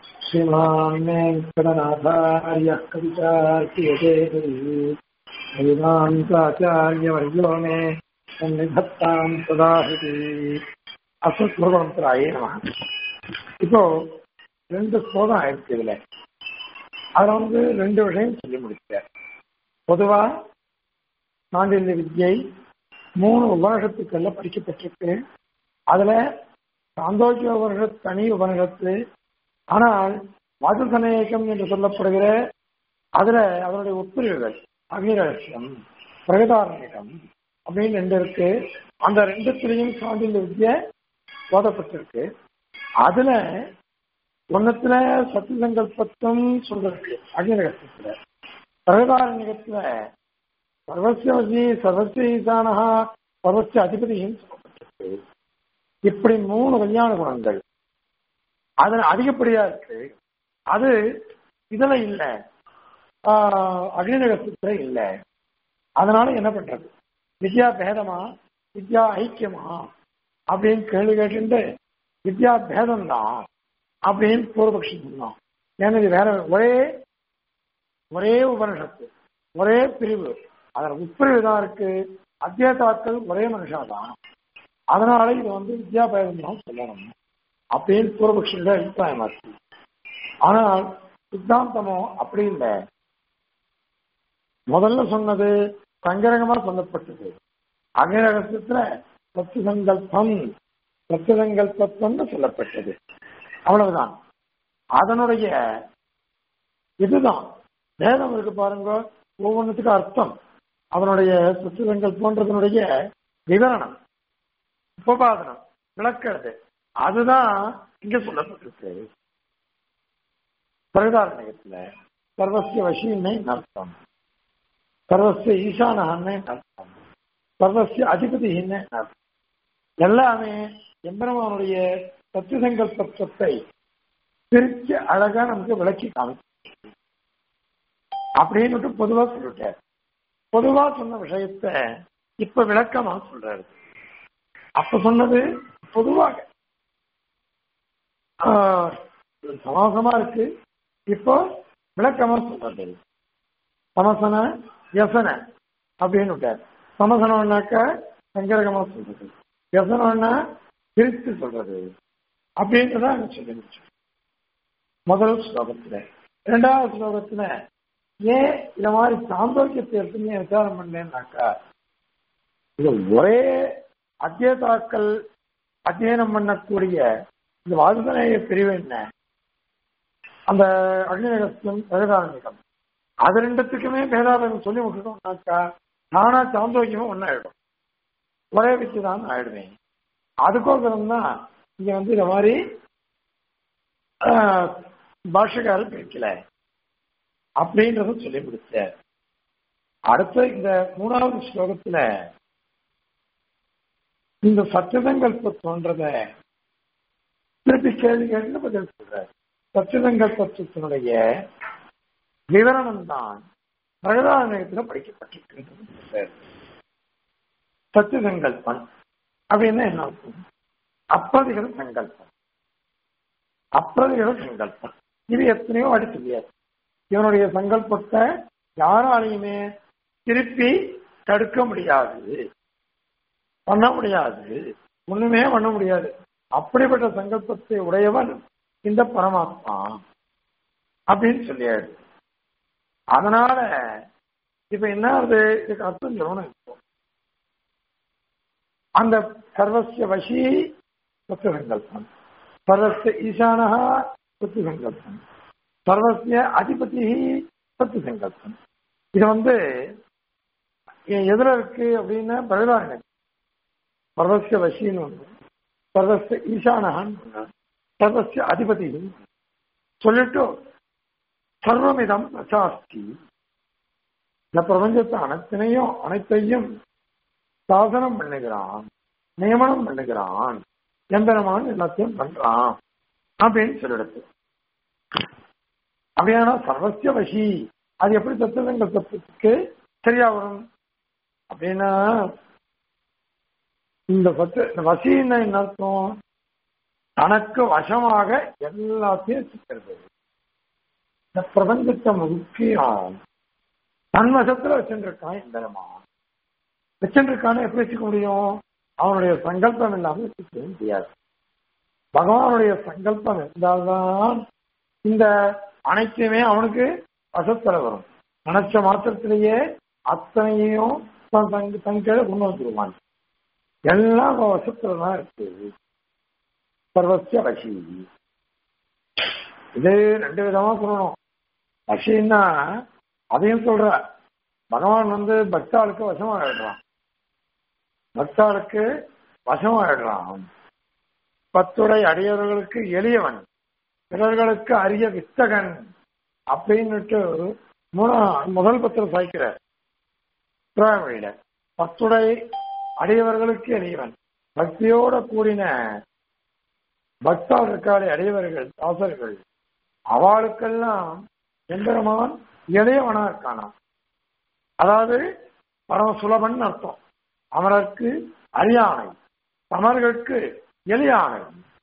श्रीमान् वेङ्कटनाथार्यः कवितार्कियते वेदान्ताचार्यवर्यो मे सन्निधत्ताम् सदाहृति அஸ்மத்குருவந்தராயே நம இப்போ ரெண்டு ஸ்லோகம் ஆயிருக்கு இதுல அதுல வந்து ரெண்டு விஷயம் சொல்லி முடிச்சார் பொதுவா சாண்டில்ய வித்யை மூணு உபனிஷத்துக்கள்ல படிக்கப்பட்டிருக்கு அதுல சாந்தோக்கிய உபனிஷத் தனி உபனிஷத்து ஆனால் வாசுசனேகம் என்று சொல்லப்படுகிற அதுல அதனுடைய உட்பிரிவுகள் அகிரகசியம் பிரகதாரண்யம் அப்படின்னு ரெண்டு இருக்கு அந்த ரெண்டுத்திலையும் சாண்டில்ய வித்யை போதப்பட்டிருக்கு அதுல ஒன்னத்துல சத்தியசங்கல்பத்தும் சொல்றதுக்கு அகிரகசியத்துல பிரகதாரண்யத்துல சர்வசியவசி சர்வசிய ஈசானஹா சர்வசிய அதிபதியும் சொல்லப்பட்டிருக்கு இப்படி மூணு கல்யாண குணங்கள் அதுல அதிகப்படியா இருக்கு அது இதுல இல்ல அக்னிநகத்துல இல்ல அதனால என்ன பண்றது வித்யா பேதமா வித்யா ஐக்கியமா அப்படின்னு கேள்வி கேட்டு வித்யா பேதம் தான் அப்படின்னு பூர்வபக்ஷி சொன்னான் ஏன்னா இது வேற ஒரே ஒரே உபனிஷத்து ஒரே பிரிவு அதுல உட்பிரிவு தான் இருக்கு அத்தியதாக்கள் ஒரே மனுஷா தான் அதனால இது வந்து வித்யா பேதம் தான் சொல்லணும் அப்படின்னு பூர்வபக்ஷியோட அபிப்பிராயமா இருக்கு ஆனால் சித்தாந்தமோ அப்படி இல்லை முதல்ல சொன்னது சங்கரகமா சொல்லப்பட்டது அகிரகத்துல சத்து சங்கல்பம் சத்து சங்கல்பம்னு சொல்லப்பட்டது அவ்வளவுதான் அதனுடைய இதுதான் வேதம் இருக்கு பாருங்க ஒவ்வொன்றுத்துக்கும் அர்த்தம் அவனுடைய சத்து சங்கல்பன்றதனுடைய விவரணம் உபபாதனம் விளக்கிறது அதுதான் இங்க சொல்லப்பட்டிருக்கு பிரகதாரண்யத்துல சர்வசிய வசியமே அர்த்தம் சர்வசிய ஈசானே அர்த்தம் சர்வசிய அதிபதின்னு அர்த்தம் எல்லாமே எம்பெருமானுடைய சத்தியசங்கல்பத்தை பிரிச்சு அழகா நமக்கு விளக்கி காமிச்சு அப்படின்னு பொதுவா சொல்லிட்டார் பொதுவா சொன்ன விஷயத்த இப்ப விளக்கமா சொல்றாரு அப்ப சொன்னது பொதுவாக சமாசமா இருக்கு இப்போ விளக்கமா சொல்றது சமசன யசன அப்படின்னு விட்டார் சமசனம்னாக்கா சங்கரகமா சொல்றது யசனம்னா பிரித்து சொல்றது அப்படின்றத அங்க சொல்லி முடிச்சு முதல் ஸ்லோகத்துல இரண்டாவது ஸ்லோகத்துல ஏன் இந்த மாதிரி சாந்தோக்கியத்தை எடுத்து விசாரம் பண்ணேன்னாக்கா இது ஒரே அத்தியதாக்கள் அத்தியனம் பண்ணக்கூடிய இந்த வாதுதனைய பிரிவு என்ன அந்த அக்னிநகத்தின் பிரகதாரண்யம் அது ரெண்டுத்துக்குமே பேதாபம் சொல்லி விட்டுட்டோம்னாக்கா நானா சாந்தோக்கியமும் ஒன்னாயிடும் ஒரே வச்சு தான் ஆயிடுவேன் அதுக்கோசரம் தான் இங்க வந்து இந்த மாதிரி பாஷகாரர் பிரிக்கல அப்படின்றத சொல்லி முடிச்ச அடுத்த இந்த மூணாவது ஸ்லோகத்துல இந்த சத்தியசங்கல்ப தோன்றத திருப்பி கேள்வி கேட்டு பதில் சொல்ற சத்தியசங்கல்பத்தினுடைய விவரணம் தான் பிரகதாரண்யத்தில் படிக்கப்பட்டிருக்கின்றது சத்தியசங்கல்பம் அப்படின்னா என்ன அர்த்தம் அப்பிரதிகர சங்கல்பம் அப்பிரதிகர சங்கல்பம் இது எத்தனையோ அடி சொல்லியாரு இவனுடைய சங்கல்பத்தை யாராலையுமே திருப்பி தடுக்க முடியாது பண்ண முடியாது ஒண்ணுமே பண்ண முடியாது அப்படிப்பட்ட சங்கல்பத்தை உடையவன் இந்த பரமாத்மா அப்படின்னு சொல்லியாடு அதனால இப்ப என்ன ஆகுது இதுக்கு அர்த்தம் சொல்லணும் இப்போ அந்த சர்வசிய வசி சத்து சங்கல்பம் சர்வசிய ஈசானா சத்து சங்கல்பம் சர்வசிய அதிபதி சத்து சங்கல்பம் இது வந்து எதுல இருக்கு அப்படின்னா பிரகதாரண்யம் சர்வசிய வசின்னு ஒன்று சர்வசிய ஈசானகான்னு ஒன்று சர்வசிய அதிபதி சொல்லிட்டு சர்வமிதம் பிரசாஸ்தி இந்த பிரபஞ்சத்தை அனைத்தினையும் அனைத்தையும் சாசனம் பண்ணுகிறான் நியமனம் பண்ணுகிறான் எந்திரமான எல்லாத்தையும் பண்றான் அப்படின்னு சொல்லிடுது அப்படியானா சர்வசிய வசி அது எப்படி தத்துவங்கள் தத்துவத்துக்கு சரியா வரும் அப்படின்னா இந்த சத்து இந்த வசின்னா என்ன அர்த்தம் தனக்கு வசமாக எல்லாத்தையும் வச்சுக்கிறது இந்த பிரபஞ்சத்தை முக்கியம் தன் வசத்துல வச்சுருக்கான் எந்திரமா வச்சுருக்கான்னு எப்படி வச்சுக்க முடியும் அவனுடைய சங்கல்பம் இல்லாமல் வச்சுக்க முடியாது பகவானுடைய சங்கல்பம் இருந்தால்தான் இந்த அனைத்தையுமே அவனுக்கு வசத்துல வரும் நினைச்ச மாத்திரத்திலேயே அத்தனையும் தன் தங்க தன் கீழே கொண்டு வந்துருவான் எல்லாம் அவன் வசத்துல தான் இருக்கு சர்வசிய வசி இது ரெண்டு விதமா சொல்லணும் வசின்னா அதையும் சொல்ற பகவான் வந்து பக்தாளுக்கு வசமாயிடுறான் பக்தாளுக்கு வசமாயிடுறான் பத்துடை அடியவர்களுக்கு எளியவன் பிறர்களுக்கு அரிய வித்தகன் அப்படின்னுட்டு மூணா முதல் பத்திரம் சாய்க்கிறார் திருவாமொழியில பத்துடை அடியவர்களுக்கு எளியவன் பக்தியோட கூடின பக்தால் இருக்காளே அடையவர்கள் தாசர்கள் அவளுக்கெல்லாம் எம்பெருமான் இளையவனா இருக்கானா அதாவது பரம சுலபன் அர்த்தம் அமரருக்கு அரியானை அமர்களுக்கு எளியானை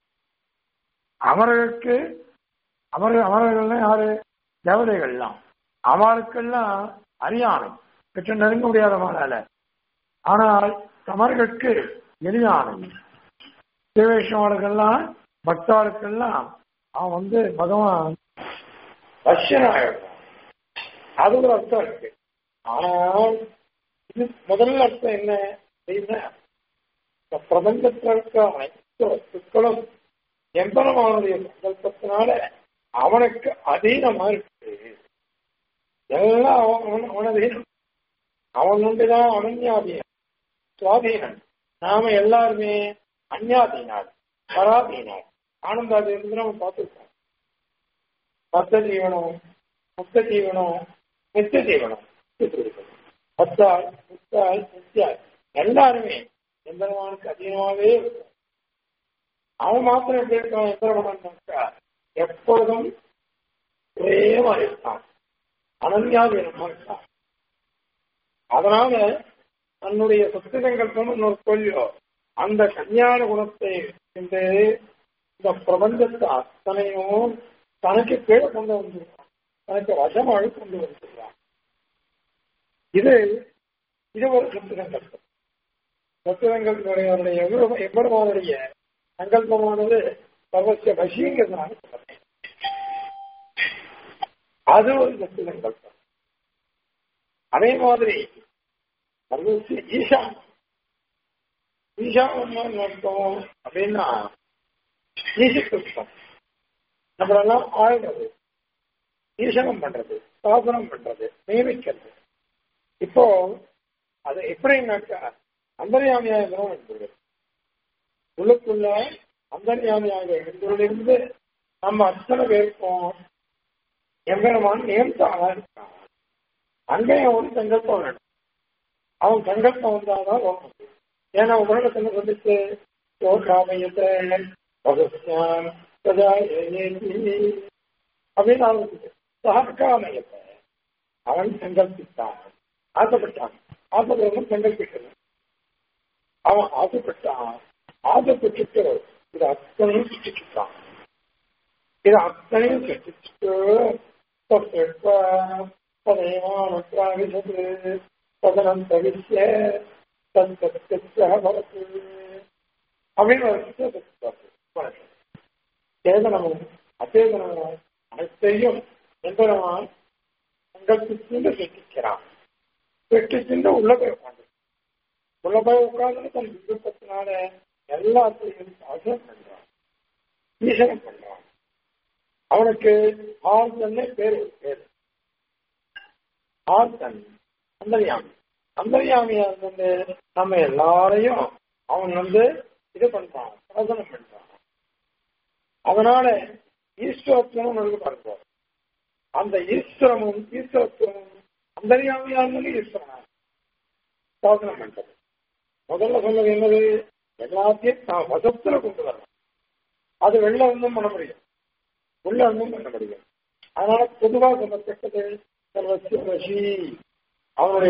அமர்களுக்கு அமர் அமரர்கள்லாம் யாரு தேவதைகள்லாம் அவளுக்கெல்லாம் அரியானை பெற்று நெருங்க முடியாதவனால ஆனால் சமர்களுக்கு எளியானை தேவேஷவாளுக்கெல்லாம் பக்தாளுக்கெல்லாம் அவன் வந்து பகவான் ரஷ்யனாயிடுறான் அது ஒரு அர்த்தம் இருக்கு ஆனால் இது முதல் அர்த்தம் என்ன அப்படின்னா இந்த பிரபஞ்சத்தில் இருக்க அனைத்து வஸ்துக்களும் எம்பெருமானுடைய சங்கல்பத்தினால அவனுக்கு அதீனமா இருக்கு எல்லாம் அவன் அவன் அதீனம் அவன் உண்டுதான் அனன்யாதீனம் சுவாதீனம் நாம எல்லாருமே அந்யாதீனார் பராதீனார் ஆனந்தாதி இருந்து நம்ம பார்த்துருக்கோம் பத்த ஜீவனம் முக்த ஜீவனம் நித்திய ஜீவனம் பத்தாள் முத்தாள் நித்தியாள் எல்லாருமே எம்பெருமானுக்கு அதீனமாகவே இருக்கும் அவன் மாத்திரம் எப்படி இருக்கான் எம்பெருமானாக்கா எப்பொழுதும் ஒரே மாதிரி இருக்கான் அனன்யாதீனமா இருக்கான் அதனால தன்னுடைய சத்தியசங்கல்பம் இன்னொரு கொள்ளியோ அந்த கல்யாண குணத்தை இந்த இந்த பிரபஞ்சத்தை அத்தனையும் தனக்கு கீழே கொண்டு வந்திருக்கான் தனக்கு வசமாக கொண்டு வந்திருக்கான் இது இது ஒரு சத்தியசங்கல்பம் சத்தியசங்கல்பனுடைய எவ்வளவானுடைய சங்கல்பமானது சர்வசிய வசிங்கிறதுனால சொல்றேன் அது ஒரு சத்தியசங்கல்பம் அதே மாதிரி சர்வசிய ஈஷான் ஈஷாவன் அர்த்தம் அப்படின்னா ஈசிக்கிருத்தம் நம்மளெல்லாம் ஆழ்றது ஈசனம் பண்றது சாசனம் பண்றது நியமிக்கிறது இப்போ அது எப்படின்னாக்கா அந்தர்யாமியாக இருந்தது உள்ளுக்குள்ள அந்தர்யாமியாக இருந்ததிலிருந்து நம்ம அத்தனை பேருக்கும் எம்பெருமான் நியமித்தாளா இருக்கான் அங்கேயும் ஒரு சங்கல்பம் வேணும் அவன் சங்கல்பம் வந்தாதான் வர முடியும் ஏன்னா உலகத்துல வந்துட்டு யோகாமயத்தை பகஸ்யான் அப்படின்னு ஆரம்பிச்சு சகக்காமயத்தை அவன் சங்கல்பித்தான் ஆசைப்பட்டான் ஆசைப்படுறவன் சங்கல்பிக்கணும் அவன் ஆசைப்பட்டான் ஆசைப்பட்டுட்டு இது அத்தனையும் சிருஷ்டிச்சுட்டான் இது அத்தனையும் சிருஷ்டிச்சுட்டு ததனம் தவிசிய தன்சத்து அப்படின்னு ஒரு சேதனமும் அச்சேதனமும் அனைத்தையும் எம்பெருமான் சங்கல்பித்து சிருஷ்டிக்கிறான் சிருஷ்டிச்சு உள்ள போய் உட்காந்து உள்ள போய் உட்கார்ந்து தன் விருப்பத்தினால எல்லாத்தையும் சாசனம் பண்றான் ஈசனம் பண்றான் அவனுக்கு ஆர்தன்னே பேரு பேரு ஆர்தன் அந்தரியாமி அந்தரியாமியா இருந்து நம்ம எல்லாரையும் அவன் வந்து இது பண்றான் சாசனம் பண்றான் அதனால ஈஸ்வரத்துவம் நமக்கு பார்க்கிறோம் அந்த ஈஸ்வரமும் ஈஸ்வரத்துவமும் அந்தரியாமையா இருந்தது ஈஸ்வரனா சாசனம் பண்றது முதல்ல சொன்னது என்னது எல்லாத்தையும் நான் வசத்துல கொண்டு வரணும் அது வெளில இருந்தும் பண்ண முடியும் உள்ள இருந்தும் பண்ண முடியும் அதனால பொதுவாக சொல்லப்பட்டது சர்வசி அவனுடைய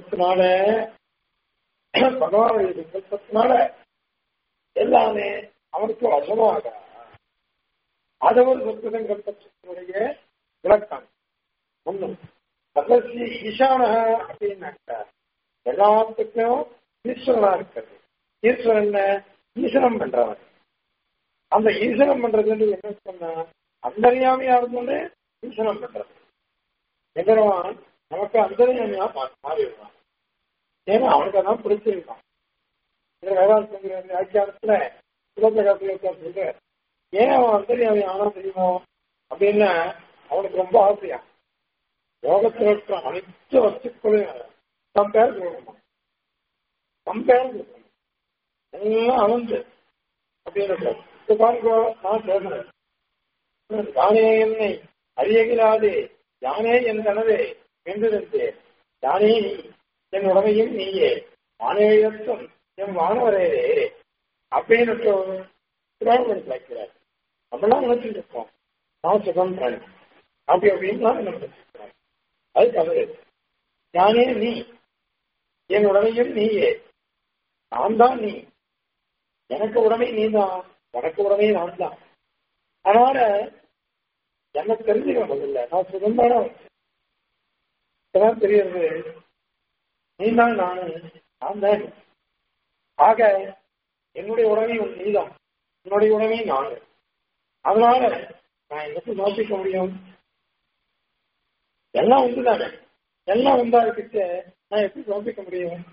சங்கல்பத்தினால பகவானுடைய சங்கல்பத்தினால எல்லாமே அவனுக்கு வசமாக அது ஒரு சொத்துசங்கல்பத்தினுடைய விளக்கம் ஒண்ணும் சதசி ஈசான அப்படின்னாக்க எல்லாத்துக்கும் ஈஸ்வரனா இருக்கிறது ஈஸ்வரன் என்ன ஈஸ்வரம் பண்றவன் அந்த ஈஸ்வரம் பண்றது என்ன சொன்னா அந்தரியாமையா இருந்தோடனே ஈஸ்வரம் பண்றது எதிரவான் நமக்கு அந்தரியாமையா மாறிடுவான் ஏன்னா அவனுக்கு அதான் பிடிச்சிருக்கான் இந்த வேதாந்தங்கிற வியாக்கியானத்துல சிவபிரகாசிய சொல்ற ஏன் அவன் அந்தரியாமை ஆனா தெரியுமோ அப்படின்னா அவனுக்கு ரொம்ப ஆசையா யோகத்தில் இருக்கிற அனைத்து வஸ்துக்களையும் தம் பேர் சொல்லணுமா தம் பேர் சொல்லணும் எல்லாம் அவந்து அப்படின்னு இப்ப பாருங்க நான் சொல்றேன் யானே என்னை அறியகிலாதே யானே என் கனவே என்று யானே நீ என் உடமையும் நீயே வானேயத்தும் என் வானவரே அப்படின்னு புராணம் வைக்கிறார் நம்மளாம் நினைச்சுட்டு இருக்கோம் நான் சுதந்திரன் அப்படி அப்படின்லாம் நினைச்சிருக்கிறோம் அது தவறு யானே நீ என் உடமையும் நீயே நான் தான் நீ எனக்கு உடமை நீ தான் உனக்கு உடமை நான் தான் அதனால எனக்கு தெரிஞ்சுக்க முதல்ல நான் சுதந்திரம் இப்பதான் தெரியுது நீ தான் நானு நான் தான் ஆக என்னுடைய உடமை உன் நீதான் என்னுடைய உடமை நானு அதனால நான் எனக்கு நோக்கிக்க முடியும் எல்லாம் உண்டு தானே எல்லாம் உண்டா இருக்கிட்ட நான் எப்படி நோக்கிக்க முடியும்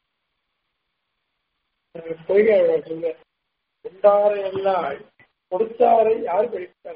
பொய்கை சொல்ல உண்டாரை எல்லாம் கொடுத்தாரை யார் படித்தார்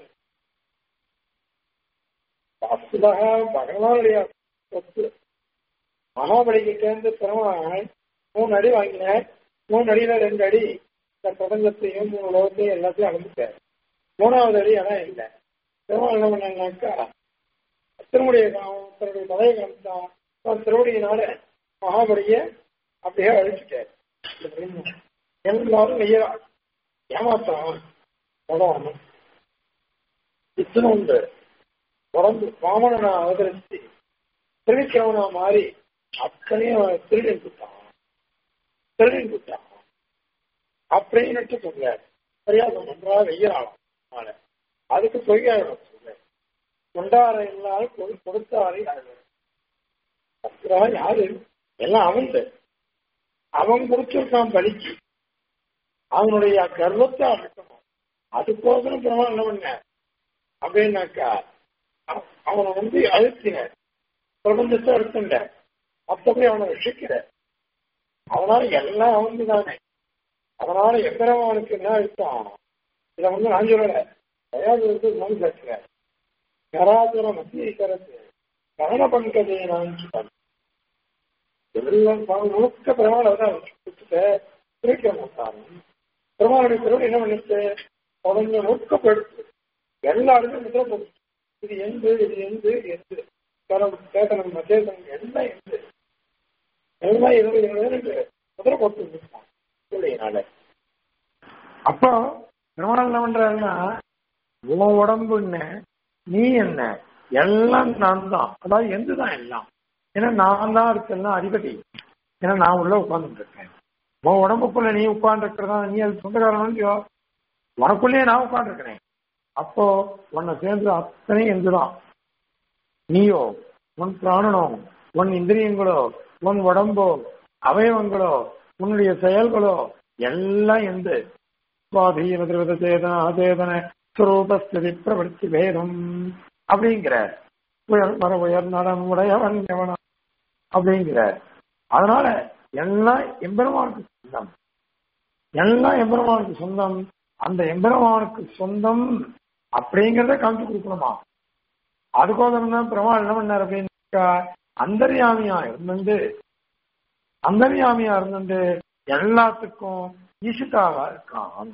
வஸ்துதாக பகவானுடைய சொத்து மகாபலிகிட்ட இருந்து பெருமாள் மூணு அடி வாங்கினார் மூணு அடியில ரெண்டு அடி இந்த பிரபஞ்சத்தையும் மூணு உலகத்தையும் எல்லாத்தையும் அளந்துட்டார் மூணாவது அடி இடம் இல்லை பெருமாள் என்ன பண்ணாங்கனாக்கா திருமுடியை தன்னுடைய தலையை காமிச்சான் திருமுடியினால மகாபலிய அப்படியே அழிச்சுட்டார் எல்லாரும் நெய்யரா ஏமாத்தான் பகவான் இத்தனை உண்டு தொடர்ந்து வாமனனா அவதரித்து திருவிக்கிரமனா மாறி அத்தனையும் திருடன் குட்டான் திருடன் குட்டான் அப்படின்னு சொல்ற சரியாசம் நன்றா வெய்யறாளாம் அதுக்கு பொய்யாயிரம் சொல்ற கொண்டார இல்லாத கொடுத்தாரை யாரு எல்லாம் அவன் அவன் கொடுத்திருக்கான் பலிக்கு அவனுடைய கர்வத்தை அடக்கணும் அதுக்கோசரம் பிரமாணம் என்ன பண்ண அப்படின்னாக்கா அவனை வந்து அழுத்தின பிரபஞ்சத்தை அழுத்துண்ட மற்றபடி அவனை ரசிக்கிற அவனால எல்லாம் அவன் தானே அதனால எம்பெருமானுக்கு என்ன அழுத்தம் இதை வந்து நான் சொல்லல தயாரித்து மனு பேசுற கராதுர மத்திய கரத்து கவன பண்கதை நான் சொன்னேன் எல்லாம் முழுக்க பெருமாள் தான் பிரிக்க மாட்டாங்க பெருமாளுடைய பெருமாள் என்ன பண்ணிச்சு அவங்க முழுக்கப்படுத்து எல்லாருமே முத்திர போட்டு இது எந்து இது எந்து எந்து சேதனம் சேதனம் எல்லாம் எந்து எல்லாம் இது முத்திர போட்டு இல்லைனால அப்போ பெருமாள் என்ன பண்றாருன்னா உன் உடம்புன்னு நீ என்ன எல்லாம் நான் தான் அதாவது எந்து தான் எல்லாம் ஏன்னா நான் தான் இருக்கெல்லாம் அதிபதி ஏன்னா நான் உள்ள உட்கார்ந்துட்டு இருக்கேன் உன் உடம்புக்குள்ள நீ உட்கார்ந்துருக்கிறதா நீ அது சொந்தக்காரன் இல்லையோ உனக்குள்ளேயே நான் உட்கார்ந்துருக்கிறேன் அப்போ உன்னை சேர்ந்து அத்தனை எந்துதான் நீயோ உன் பிராணனோ உன் இந்திரியங்களோ உன் உடம்போ அவயவங்களோ உன்னுடைய செயல்களோ எல்லாம் எந்து சுவாதீன திருவித சேதன அச்சேதன சுரூபஸ்திதி பிரவர்த்தி பேதம் அப்படிங்கிற உயர் மர உயர் நடம் உடையவன் எவனா அப்படிங்கிற அதனால எல்லாம் எம்பெருமானுக்கு சொந்தம் எல்லாம் எம்பெருமானுக்கு சொந்தம் அந்த எம்பெருமானுக்கு சொந்தம் அப்படிங்கிறத காமிச்சு கொடுக்கணுமா அதுக்கோசரம் தான் பெருமாள் என்ன பண்ணார் அப்படின்னாக்கா அந்தர்யாமியா இருந்துட்டு அந்தர்யாமியா இருந்துட்டு எல்லாத்துக்கும் ஈசிதாவா இருக்கான்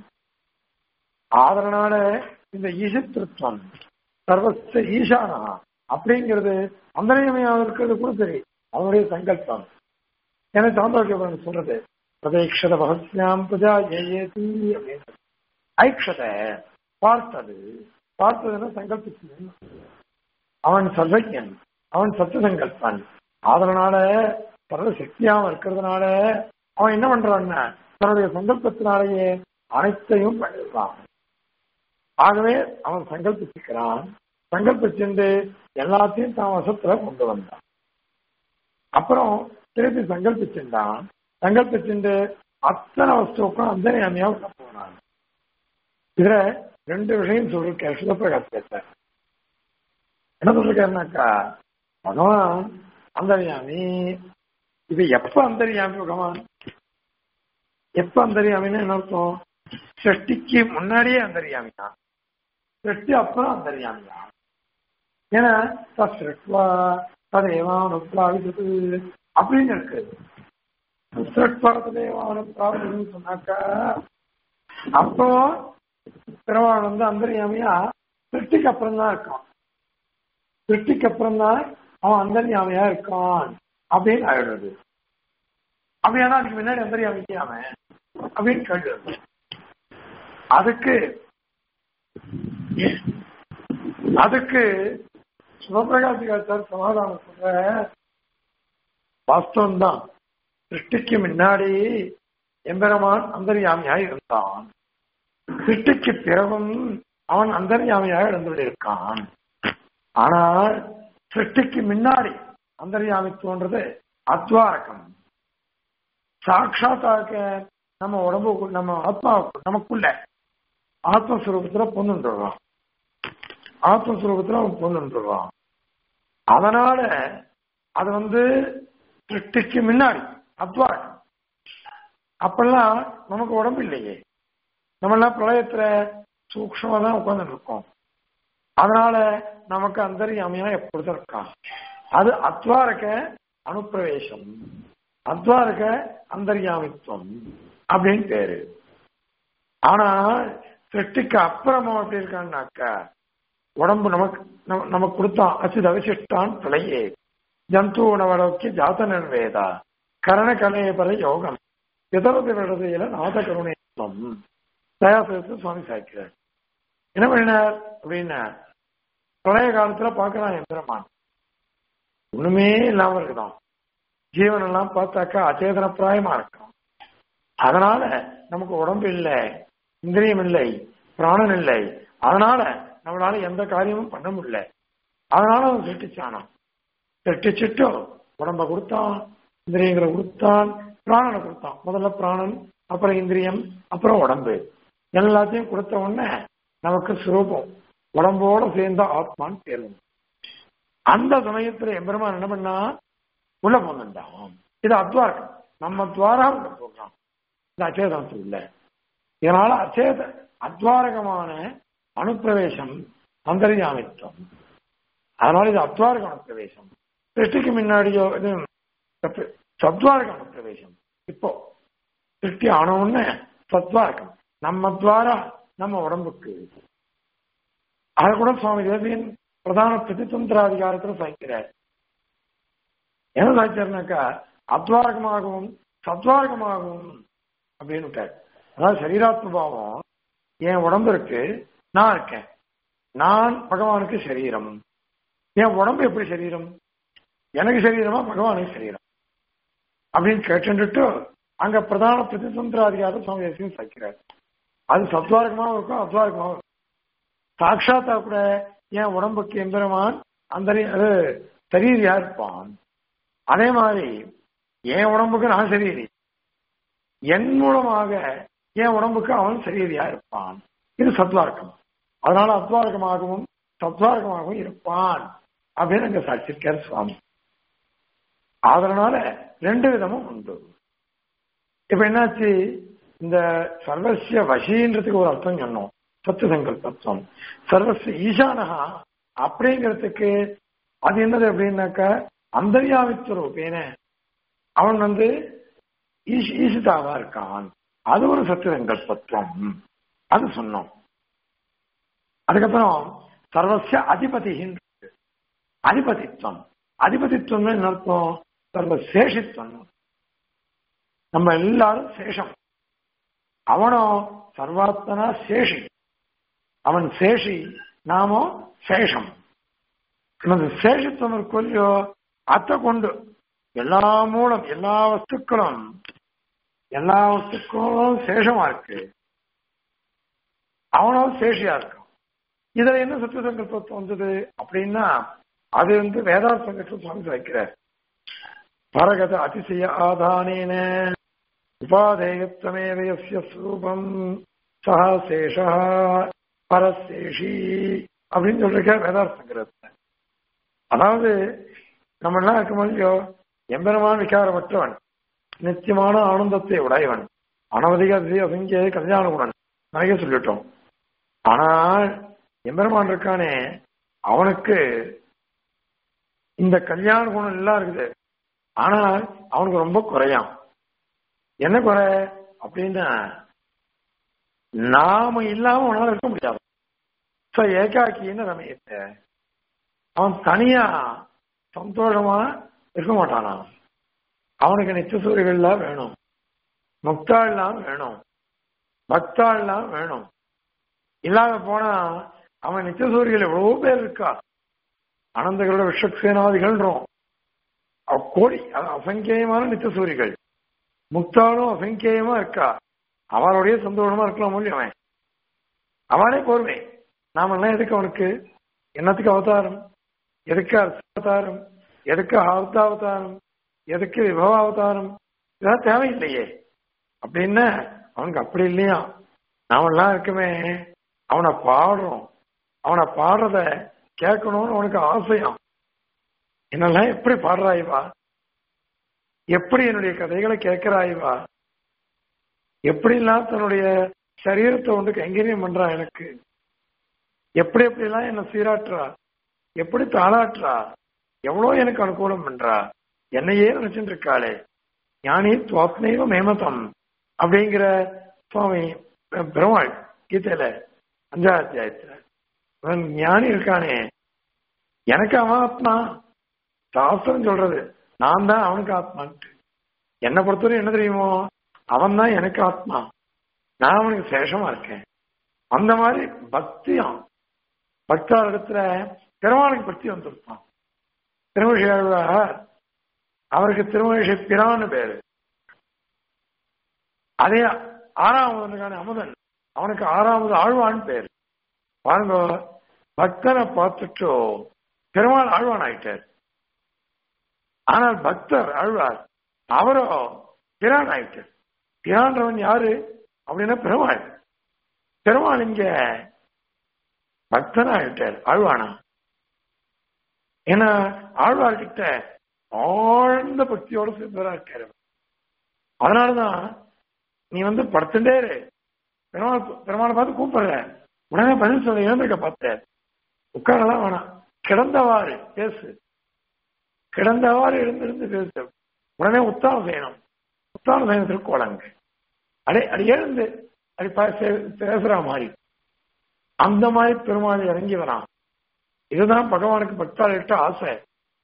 அதனால இந்த ஈசித்திருத்தம் சர்வச ஈசானா அப்படிங்கிறது அந்தர்யாமியா இருக்கிறது கூட சரி அவனுடைய சங்கல்பம் என சாந்தோக்கியம் சொல்றது பிரதேக்ஷத பகஸ்யாம் பிரஜா ஏதி அப்படின்னு ஐக்ஷத பார்த்தது பார்த்ததுன்னா சங்கல்பிச்சு அவன் சர்வஜன் அவன் சத்து சங்கல்பன் அதனால சர்வ சக்தியாம இருக்கிறதுனால அவன் என்ன பண்றான்னா தன்னுடைய சங்கல்பத்தினாலேயே அனைத்தையும் பண்ணிடுறான் ஆகவே அவன் சங்கல்பிச்சுக்கிறான் சங்கல்பிச்சுண்டு எல்லாத்தையும் தான் வசத்துல கொண்டு வந்தான் அப்புறம் திருப்பி சங்கல்பிச்சுட்டான் சங்கல்பிச்சுண்டு அத்தனை வஸ்துவுக்கும் அந்தரியாமியா உள்ள போனான் இதுல ரெண்டு விஷயம் சொல்லிருக்கேன் சிவப்பிரகாசத்தை என்ன சொல்லிருக்காருனாக்கா பகவான் அந்தரியாமி இது எப்ப அந்தரியாமி பகவான் எப்ப அந்தரியாமின்னு என்ன அர்த்தம் சிருஷ்டிக்கு முன்னாடியே அந்தரியாமியா சிருஷ்டி அப்புறம் அந்தரியாமியா ஏன்னா சிருஷ்டுவா ததேவானுப்ராவிதது அப்படின்னு இருக்கு சிருஷ்டுவா ததேவானுப்ராவிதன்னு சொன்னாக்கா அப்போ பெருமாள் வந்து அந்தரியாமியா சிருஷ்டிக்கு அப்புறம் தான் இருக்கான் சிருஷ்டிக்கு அப்புறம் தான் அவன் அந்தரியாமையா இருக்கான் அப்படின்னு ஆயிடுறது அப்படியானா அதுக்கு முன்னாடி அந்தரியாமிக்கு அவன் அப்படின்னு கேள்வி அதுக்கு அதுக்கு சிவபிரகாசிகாச்சார் சமாதானம் சொல்ற வாஸ்தவம் தான் சிருஷ்டிக்கு முன்னாடி எம்பெருமான் அந்தரியாமியாய் இருந்தான் சிருஷ்டிக்கு பிறகும் அவன் அந்தர்யாமியாக இருந்து இருக்கான் ஆனால் சிருஷ்டிக்கு முன்னாடி அந்தர்யாமித்துவன்றது அத்வாரகம் சாட்சாத்தாக நம்ம உடம்பு நம்ம ஆத்மாவுக்கு நமக்குள்ள ஆத்மஸ்வரூபத்துல பொண்ணுன்றான் ஆத்மஸ்வரூபத்துல அவன் பொண்ணுன்றான் அதனால அது வந்து சிருஷ்டிக்கு முன்னாடி அத்வாரகம் அப்பெல்லாம் நமக்கு உடம்பு இல்லையே நம்மெல்லாம் பிரளயத்துல சூக்ஷமா தான் உட்கார்ந்துட்டு இருக்கோம் அதனால நமக்கு அந்தரியாமையா எப்பொழுதும் இருக்கான் அது அத்வாரக அனுப்பிரவேசம் அத்வாரக அந்தர்யாமித்துவம் அப்படின்னு பேரு ஆனா சிருஷ்டிக்கு அப்புறமா எப்படி இருக்கான்னாக்கா உடம்பு நமக்கு நமக்கு கொடுத்தான் அசித் அவசிஷ்டான் பிழையே ஜந்து உணவடோக்கி ஜாத நிர்வேதா கரண கலையபர யோகம் எதவது விடுதலையில நாத கருணைத்துவம் தயாசிரத்து சுவாமி சாய்க்கிறார் என்ன பண்ணினார் அப்படின்னா பிரளய காலத்துல பார்க்கலாம் எந்திரமான் ஒண்ணுமே இல்லாம இருக்குதான் ஜீவன் எல்லாம் பார்த்தாக்கா அச்சேதன பிராயமா இருக்கும் அதனால நமக்கு உடம்பு இல்லை இந்திரியம் இல்லை பிராணன் இல்லை அதனால நம்மளால எந்த காரியமும் பண்ண முடியல அதனால அவன் சிருஷ்டிச்சானான் சிருஷ்டிச்சுட்டு உடம்ப கொடுத்தான் இந்திரியங்களை கொடுத்தான் பிராணனை கொடுத்தான் முதல்ல பிராணன் அப்புறம் இந்திரியம் அப்புறம் உடம்பு எல்லாத்தையும் கொடுத்த உடனே நமக்கு சுரூபம் உடம்போட சேர்ந்த ஆத்மான்னு பேர் அந்த சமயத்துல எம்பெருமான் என்ன பண்ணா உள்ள போந்துட்டான் இது அத்வாரம் நம்ம துவாரா உள்ள போடுறான் இது அச்சேதனத்து இல்ல இதனால அச்சேத அத்வாரகமான அனுப்பிரவேசம் அந்தரியாமித்துவம் அதனால இது அத்வாரக அனுப்பிரவேசம் சிருஷ்டிக்கு முன்னாடியோ இது சத்வாரக அனுப்பிரவேசம் இப்போ சிருஷ்டி ஆன உடனே சத்வாரகம் நம்ம துவாரா நம்ம உடம்புக்கு அதை கூட சுவாமி தேவியன் பிரதான பிரதிதந்திராதிகாரத்தில் சாய்க்கிறார் என்ன சாய்ச்சார்னாக்கா அத்வாரகமாகவும் சத்வாரகமாகவும் அப்படின்னு விட்டார் அதாவது சரீராத்மபாவம் என் உடம்பு இருக்கு நான் இருக்கேன் நான் பகவானுக்கு சரீரம் என் உடம்பு எப்படி சரீரம் எனக்கு சரீரமா பகவானுக்கு சரீரம் அப்படின்னு கேட்டுட்டு அங்க பிரதான பிரதிதந்திராதிகாரம் சுவாமி தேசியம் சாய்க்கிறார் அது சத்வாரகமாகவும் இருக்கும் அத்வாரகமாகவும் இருக்கும் சாட்சாத்தா கூட என் உடம்புக்கு எம்பெருமான் அந்த அது சரீரியா இருப்பான் அதே மாதிரி என் உடம்புக்கு நான் சரீரி என் மூலமாக என் உடம்புக்கு அவன் சரீரியா இருப்பான் இது சத்வார்க்கம் அதனால அத்வாரகமாகவும் சத்வாரகமாகவும் இருப்பான் அப்படின்னு அங்க சாட்சிருக்கார் சுவாமி அதனால ரெண்டு விதமும் உண்டு இப்ப என்னாச்சு இந்த சர்வசிய வசின்றதுக்கு ஒரு அர்த்தம் சொன்னோம் சத்து சங்கல்பத்துவம் சர்வசிய ஈசானகா அப்படிங்கிறதுக்கு அது என்னது அப்படின்னாக்கா அந்தர்யாமித்துவ ரூபேன அவன் வந்து ஈசிதாவா இருக்கான் அது ஒரு சத்து சங்கல்பத்துவம் அது சொன்னோம் அதுக்கப்புறம் சர்வசிய அதிபதியின் அதிபதித்துவம் அதிபதித்துவம் என்ன அர்த்தம் சர்வ சேஷித்துவம் நம்ம எல்லாரும் சேஷம் அவனும் சர்வாத்மனா சேஷி அவன் சேஷி நாமோ சேஷம் அந்த சேஷத்துவம் இருக்கோ இல்லையோ அத்தை கொண்டு எல்லா மூலம் எல்லா வஸ்துக்களும் எல்லா வஸ்துக்களும் சேஷமா இருக்கு அவனாவது சேஷியா இருக்கான் இதுல என்ன சத்திய சங்கல்பத்துவம் வந்தது அப்படின்னா அது வந்து வேதாந்த சங்கத்தில் சுவாமி வைக்கிறார் பரகத அதிசய ஆதானேன உபாதேயத்தமேவயசிய ஸ்வரூபம் சஹா சேஷா பரசேஷி அப்படின்னு சொல்லிருக்க வேதாந்த சங்கரத்தை அதாவது நம்ம எல்லாம் இருக்கும் இல்லையோ எம்பெருமான விகாரமற்றவன் நித்தியமான ஆனந்தத்தை உடையவன் அனவதிக அசங்கிய கல்யாண குணன் நிறைய சொல்லிட்டோம் ஆனால் எம்பெருமான் இருக்கானே அவனுக்கு இந்த கல்யாண குணம் எல்லாம் இருக்குது ஆனால் அவனுக்கு ரொம்ப குறையாம் என்ன குறை அப்படின்னா நாம இல்லாம அவனால இருக்க முடியாது சோ ஏகாக்கின்னு ரமயத்தை அவன் தனியா சந்தோஷமா இருக்க மாட்டானா அவனுக்கு நிச்சசூரிகள்லாம் வேணும் முக்தாள்லாம் வேணும் பக்தாள்லாம் வேணும் இல்லாத போனா அவன் நிச்சசூரிகள் எவ்வளவோ பேர் இருக்கா அனந்தகளோட விஷக்சேனாதிகள்ன்றோம் கோடி அசங்கேயமான நிச்சசூரிகள் முக்தாலும் அசங்கேயமா இருக்கா அவனுடைய சந்தோஷமா இருக்கலாம் முடியும் அவன் அவனே போர்வே நாமெல்லாம் எதுக்கு அவனுக்கு என்னத்துக்கு அவதாரம் எதுக்கு அவதாரம் எதுக்கு ஆர்த்தாவதாரம் எதுக்கு விபவ அவதாரம் இதெல்லாம் தேவையில்லையே அப்படின்னா அவனுக்கு அப்படி இல்லையா நாமெல்லாம் இருக்குமே அவனை பாடுறோம் அவனை பாடுறத கேட்கணும்னு அவனுக்கு ஆசையாம் என்னெல்லாம் எப்படி பாடுறாய்வா எப்படி என்னுடைய கதைகளை கேட்கிறாய்வா எப்படிலாம் தன்னுடைய சரீரத்தை வந்து கைங்கரியம் பண்றான் எனக்கு எப்படி எப்படிலாம் என்ன சீராட்டுறா எப்படி தாளாட்டுறா எவ்வளவு எனக்கு அனுகூலம் பண்றா என்னையே நினைச்சுட்டு இருக்காளே ஞானி துவாத்மைவ மேமதம் அப்படிங்கிற சுவாமி பெருமாள் கீதையில அஞ்சாவது அத்தியாயத்துல அவன் ஞானி இருக்கானே எனக்கு அவன் ஆத்மா சாஸ்திரம் சொல்றது நான் தான் அவனுக்கு ஆத்மான்ட்டு என்னை பொறுத்தவரை என்ன தெரியுமோ அவன் தான் எனக்கு ஆத்மா நான் அவனுக்கு சேஷமா இருக்கேன் அந்த மாதிரி பக்தியம் பக்தார் இடத்துல பெருமாளுக்கு பக்தி வந்திருப்பான் திருமழியாழ்வார் அவருக்கு திருமழிசை பிரான்னு பேரு அதே ஆறாவதுக்கான அமுதன் அவனுக்கு ஆறாவது ஆழ்வான் பேர் பாருங்க பக்தனை பார்த்துட்டோ பெருமாள் ஆழ்வான் ஆயிட்டார் ஆனால் பக்தர் ஆழ்வார் அவரோ பிரான் ஆயிட்டார் பிரான்றவன் யாரு அப்படின்னா பெருமாள் பெருமாள் இங்க பக்தனா ஆயிட்டார் ஆழ்வானா ஏன்னா ஆழ்வார்கிட்ட ஆழ்ந்த பக்தியோட சேர்ந்தவரா இருக்காரு அதனாலதான் நீ வந்து படுத்துட்டே இரு பெருமாள் பெருமாளை பார்த்து கூப்பிடுற உடனே பதில் சொல்ல இழந்திருக்க பார்த்த உட்காரலாம் வேணாம் கிடந்தவாறு பேசு கிடந்தவாறு எழுந்திருந்து பேசு உடனே உத்தானம் செய்யணும் உத்தானம் செய்யணும் திருக்கோளங்க அடே அடி எழுந்து அடி பேசுற மாதிரி அந்த மாதிரி பெருமாள் இறங்கி வரான் இதுதான் பகவானுக்கு பக்தாளிட்ட ஆசை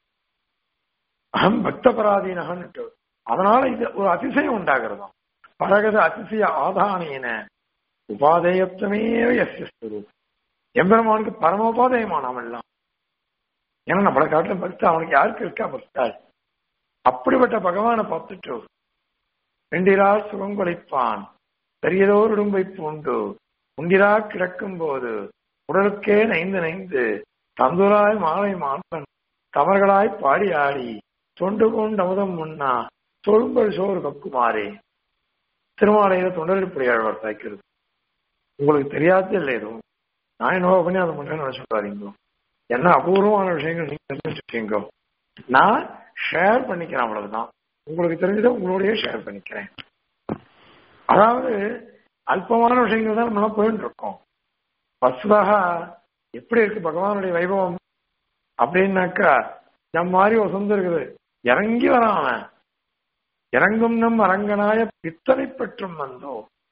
அகம் பக்த பராதீனகன்னுட்டு அதனால இது ஒரு அதிசயம் உண்டாகிறதாம் பரகத அதிசய ஆதானேன உபாதேயத்துமே எஸ் ஸ்வரூப் எம்பெருமானுக்கு பரமோபாதயமானவன் எல்லாம் ஏன்னா நம்மளை காட்டுல பக்தா அவனுக்கு யாருக்கு இருக்கா பக்தாள் அப்படிப்பட்ட பகவானை பார்த்துட்டு வெண்டிரா சுகம் கொலைப்பான் பெரியதோர் உடும்பை பூண்டு உண்டிரா கிடக்கும் போது உடலுக்கே நைந்து நைந்து தந்துராய் மாலை மாற்றன் தவறுகளாய் பாடி ஆடி தொண்டு கொண்டு அமுதம் முன்னா தொழும்பல் சோறு கக்குமாறே திருமாலையில தொண்டரிப்புடையாழ்வார் தாய்க்கிறது உங்களுக்கு தெரியாது இல்லை எதுவும் நான் என்ன பண்ணி அதை மட்டும் நினைச்சுட்டாருங்க என்ன அபூர்வமான விஷயங்கள் நீங்க தெரிஞ்சுட்டீங்க நான் ஷேர் பண்ணிக்கிறேன் அவ்வளவுதான் உங்களுக்கு தெரிஞ்சதை உங்களோடய ஷேர் பண்ணிக்கிறேன் அதாவது அல்பமான விஷயங்கள் தான் நம்மளாம் போயிட்டு இருக்கோம் வசுதாக எப்படி இருக்கு பகவானுடைய வைபவம் அப்படின்னாக்கா நம் மாதிரி வசந்து இருக்குது இறங்கி வரான் அவன் இறங்கும் நம் அரங்கனாய பித்தனை பெற்றும் வந்தோ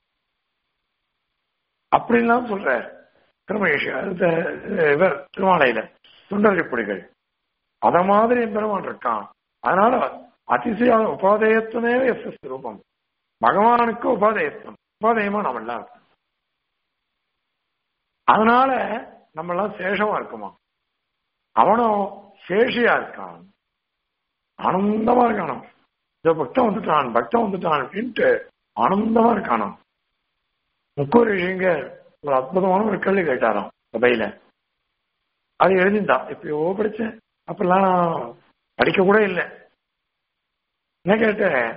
அப்படின்லாம் சொல்ற திருமகேஷ் இவர் திருமாலையில சுண்டரிப்புடிகள் அத மாதிரி பெருமான் இருக்கான் அதனால அதிசய உபாதயத்துமே எஸ் எஸ் ரூபம் பகவானுக்கு உபாதயத்துவம் உபாதயமா நம்ம எல்லாம் இருக்கோம் அதனால நம்ம எல்லாம் சேஷமா இருக்குமா அவனும் சேஷியா இருக்கான் ஆனந்தமா இருக்கானோ இந்த பக்தன் வந்துட்டான் பக்தன் வந்துட்டான் அப்படின்ட்டு ஆனந்தமா இருக்கானோ முக்கூர் ரிஷிங்க ஒரு அற்புதமான ஒரு கேள்வி கேட்டாராம் சபையில அது எழுதிந்தான் எப்பயோ படிச்சேன் அப்பெல்லாம் நான் படிக்க கூட இல்லை என்ன கேட்டேன்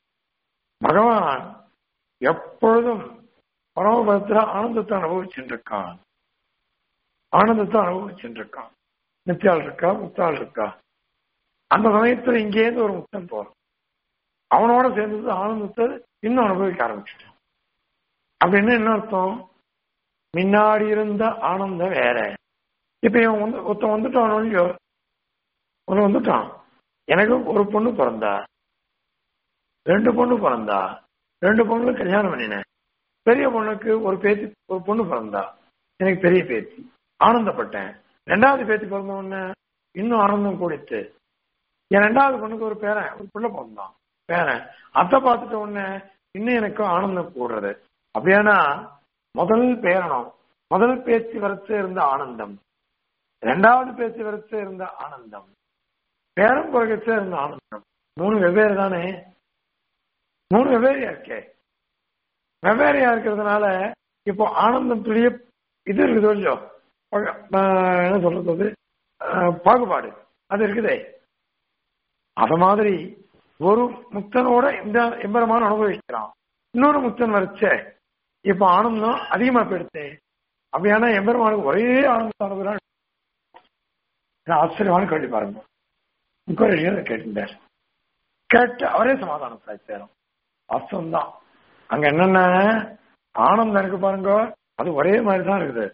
பகவான் எப்பொழுதும் பரமபதத்துல ஆனந்தத்தை அனுபவிச்சுட்டு இருக்கான் ஆனந்தத்தை அனுபவிச்சுட்டு இருக்கான் நித்தியாள் இருக்கா முத்தாள் இருக்கா அந்த சமயத்துல இங்கேருந்து ஒரு முத்தன் போறான் அவனோட சேர்ந்தது ஆனந்தத்தை இன்னும் அனுபவிக்க ஆரம்பிச்சுட்டான் அப்படின்னு என்ன அர்த்தம் முன்னாடி இருந்த ஆனந்தம் வேற இப்ப இவன் வந்து ஒருத்தன் வந்துட்டான் இல்லையோ ஒன்னு வந்துட்டான் எனக்கு ஒரு பொண்ணு பிறந்தா ரெண்டு பொண்ணு பிறந்தா ரெண்டு பொண்ணுல கல்யாணம் பண்ணினேன் பெரிய பொண்ணுக்கு ஒரு பேத்தி ஒரு பொண்ணு பிறந்தா எனக்கு பெரிய பேத்தி ஆனந்தப்பட்டேன் ரெண்டாவது பேத்தி பிறந்த உடனே இன்னும் ஆனந்தம் கூடித்து என் ரெண்டாவது பொண்ணுக்கு ஒரு பேரன் ஒரு பிள்ளை பிறந்தான் பேரன் அத்தை பார்த்துட்ட உடனே இன்னும் எனக்கு ஆனந்தம் கூடுறது அப்படியானா முதல் பேரனம் முதல் பேச்சு வரத்து இருந்த ஆனந்தம் ரெண்டாவது பேச்சு வரத்து இருந்த ஆனந்தம் பேரம் பிறகச்ச இருந்த ஆனந்தம் மூணு வெவ்வேறு தானே மூணு வெவ்வேறையா இருக்கே வெவ்வேறையா இருக்கிறதுனால இப்போ ஆனந்தம் துளிய இது இருக்குது இல்லையோ பக- ஆஹ் என்ன சொல்றது அது ஆஹ் பாகுபாடு அது இருக்குதே அத மாதிரி ஒரு முக்தனோட இந்த எம்பெருமான் அனுபவிக்கிறான் இன்னொரு முக்தன் வரைச்ச இப்ப ஆனந்தம் அதிகமா போயிடுச்சு அப்படியானா எம்பெருமானுக்கு ஒரே ஆனந்தம் அனுபவம் ஆச்சரியமான கேள்வி பாருங்க முக்கோரியில் கேட்டிருந்தார் கேட்டு அவரே சமாதானம் சாய்ச்சாரும் வாஸ்தவம் தான் அங்க என்னென்ன ஆனந்தம் இருக்கு பாருங்க அது ஒரே மாதிரி தான் இருக்குது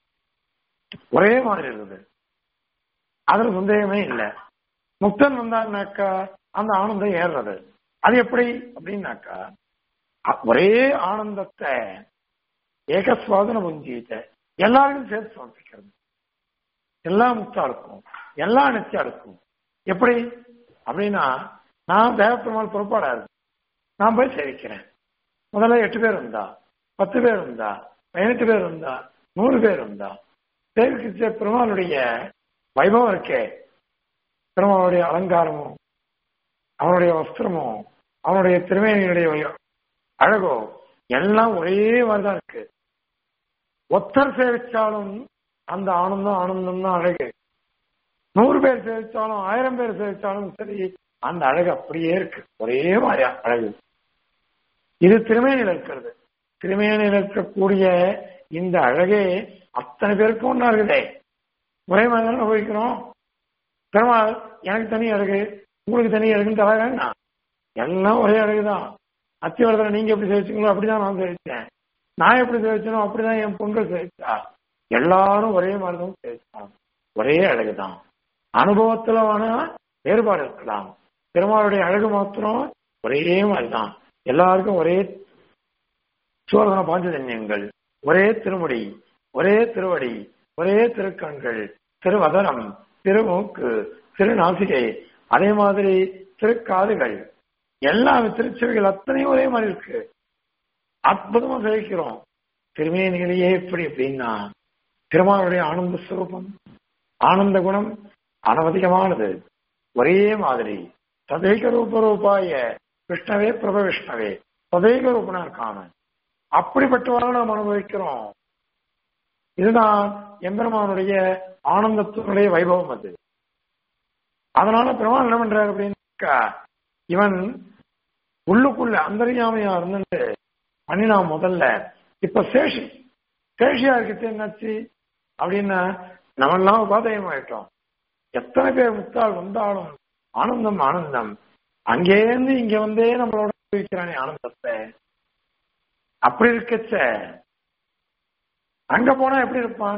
ஒரே மாதிரி இருக்குது அதுல சந்தேகமே இல்லை முக்தன் வந்தான்னாக்கா அந்த ஆனந்தம் ஏறுறது அது எப்படி அப்படின்னாக்கா அ- ஒரே ஆனந்தத்தை ஏகஸ்வாதன புஞ்சியத்தை எல்லாருக்கும் சேர்த்து சமர்ப்பிக்கிறது எல்லா முக்தா இருக்கும் எல்லா நிச்சயா இருக்கும் எப்படி அப்படின்னா நான் தேவப்பெருமாள் பொறுப்பாடா இருக்கு நான் போய் சேவிக்கிறேன் முதல்ல எட்டு பேர் இருந்தா பத்து பேர் இருந்தா பதினெட்டு பேர் இருந்தா நூறு பேர் இருந்தா சேவிக்கிச்ச பெருமாளுடைய வைபவம் இருக்கே பெருமாளுடைய அலங்காரமும் அவனுடைய வஸ்திரமும் அவனுடைய திருமேனியுடைய வை- அழகோ எல்லாம் ஒரே மாதிரிதான் இருக்கு ஒத்தர் சேவிச்சாலும் அந்த ஆனந்தம் ஆனந்தம் தான் அழகு நூறு பேர் சேவிச்சாலும் ஆயிரம் பேர் சேவிச்சாலும் சரி அந்த அழகு அப்படியே இருக்கு ஒரே மாதிரி அழகு இது திருமேனியில் இருக்கிறது திருமேனியில் இருக்கக்கூடிய இந்த அழகே அத்தனை பேருக்கும் ஒன்றா இருக்குதே ஒரே மாதிரி தானே அனுபவிக்கிறோம் பெருமாள் எனக்கு தனி அழகு உங்களுக்கு தனி அழகுன்னு தராங்கன்னா எல்லாம் ஒரே அழகுதான் அத்திவரத்தில் நீங்க எப்படி சேவிச்சீங்களோ அப்படிதான் நான் சேவிச்சேன் நான் எப்படி சேவிச்சனோ அப்படிதான் என் பொங்கல் சேவிச்சா எல்லாரும் ஒரே மாதிரி தான் சேவிச்சாங்க ஒரே அழகுதான் அனுபவத்துல வேணா வேறுபாடு இருக்கலாம் பெருமாளுடைய அழகு மாத்திரம் ஒரே மாதிரிதான் எல்லாருக்கும் ஒரே சோதன பாஞ்சஜன்யங்கள் ஒரே திருமுடி ஒரே திருவடி ஒரே திருக்கண்கள் திருவதனம் திருமூக்கு திருநாசிகை அதே மாதிரி திருக்காதுகள் எல்லாமே திருச்செவிகள் அத்தனையும் ஒரே மாதிரி இருக்கு அற்புதமா சேவிக்கிறோம் திருமேனிகளையே எப்படி அப்படின்னா திருமாலுடைய ஆனந்த ஸ்வரூபம் ஆனந்த குணம் அனவதிகமானது ஒரே மாதிரி ததைக ரூப ரூபாய விஷ்ணவே பிரப விஷ்ணவே ததைக ரூபனா இருக்கான அப்படிப்பட்டவரை நாம் அனுபவிக்கிறோம் இதுதான் எம்பெருமானுடைய ஆனந்தத்தினுடைய வைபவம் அது அதனால பெருமாள் என்ன பண்றாரு அப்படின்னாக்கா இவன் உள்ளுக்குள்ள அந்தரியாமையா இருந்துட்டு பண்ணினான் முதல்ல இப்ப சேஷி சேஷியா இருக்கிறது என்னாச்சு அப்படின்னா நம்மெல்லாம் உபாதயம் ஆயிட்டோம் எத்தனை பேர் முத்தாள் வந்தாலும் ஆனந்தம் ஆனந்தம் அங்கேருந்து இங்க வந்தே நம்மளோட அனுபவிக்கிறானே ஆனந்தத்தை அப்படி இருக்கச்ச அங்க போனா எப்படி இருப்பான்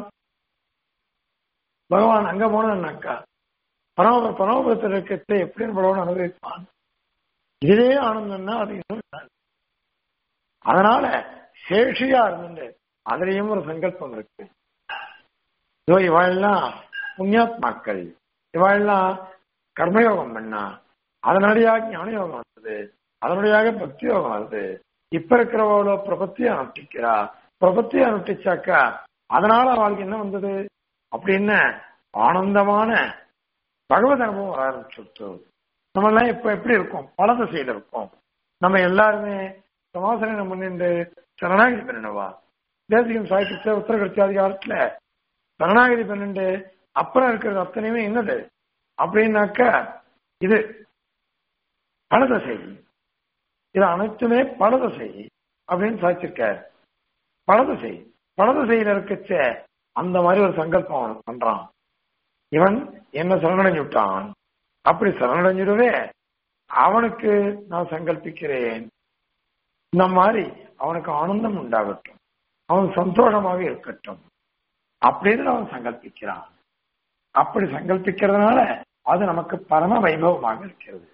பகவான் அங்க போனான்னாக்கா பரம பரமபுரத்தில் இருக்கச்ச எப்படி நம்மளோட அனுபவிப்பான் இதே ஆனந்தம்னா அது இன்னும் நல்லா. அதனால சேஷியா இருந்து அதுலயும் ஒரு சங்கல்பம் இருக்கு இதோ இவாள்லாம் புண்ணியாத்மாக்கள் இவாள்லாம் கர்மயோகம் பண்ணா அதனடியாக ஞான யோகம் வந்தது அதனுடையாக பக்தி யோகம் வருது இப்ப இருக்கிறவளோ பிரபத்தியை அனுஷ்டிக்கிறா பிரபத்தியை அனுஷ்டிச்சாக்கா அதனால அவளுக்கு என்ன வந்தது அப்படின்னு ஆனந்தமான பகவத் அனுபவம் வர ஆரம்பிச்சுட்டு நம்ம எல்லாம் இப்ப எப்படி இருக்கோம் பல திசையில இருக்கோம் நம்ம எல்லாருமே சமாசனம் பண்ணிட்டு சரணாகதி பண்ணினவா தேசிகம் சாய்க்கிட்ட உத்தரகட்சி அதிகாரத்துல சரணாகதி பன்னெண்டு அப்புறம் இருக்கிறது அத்தனையுமே என்னது அப்படின்னாக்க இது பணதசை இது அனைத்துமே பணதசை அப்படின்னு சாதிச்சிருக்காரு பணதசை பணதசையில இருக்கச்ச அந்த மாதிரி ஒரு சங்கல்பம் அவன் பண்றான் இவன் என்ன சரணடைஞ்சு விட்டான் அப்படி சரணடைஞ்சிடவே அவனுக்கு நான் சங்கல்பிக்கிறேன் இந்த மாதிரி அவனுக்கு ஆனந்தம் உண்டாகட்டும் அவன் சந்தோஷமாக இருக்கட்டும் அப்படின்னு அவன் சங்கல்பிக்கிறான் அப்படி சங்கல்பிக்கிறதுனால அது நமக்கு பரம வைபவமாக இருக்கிறது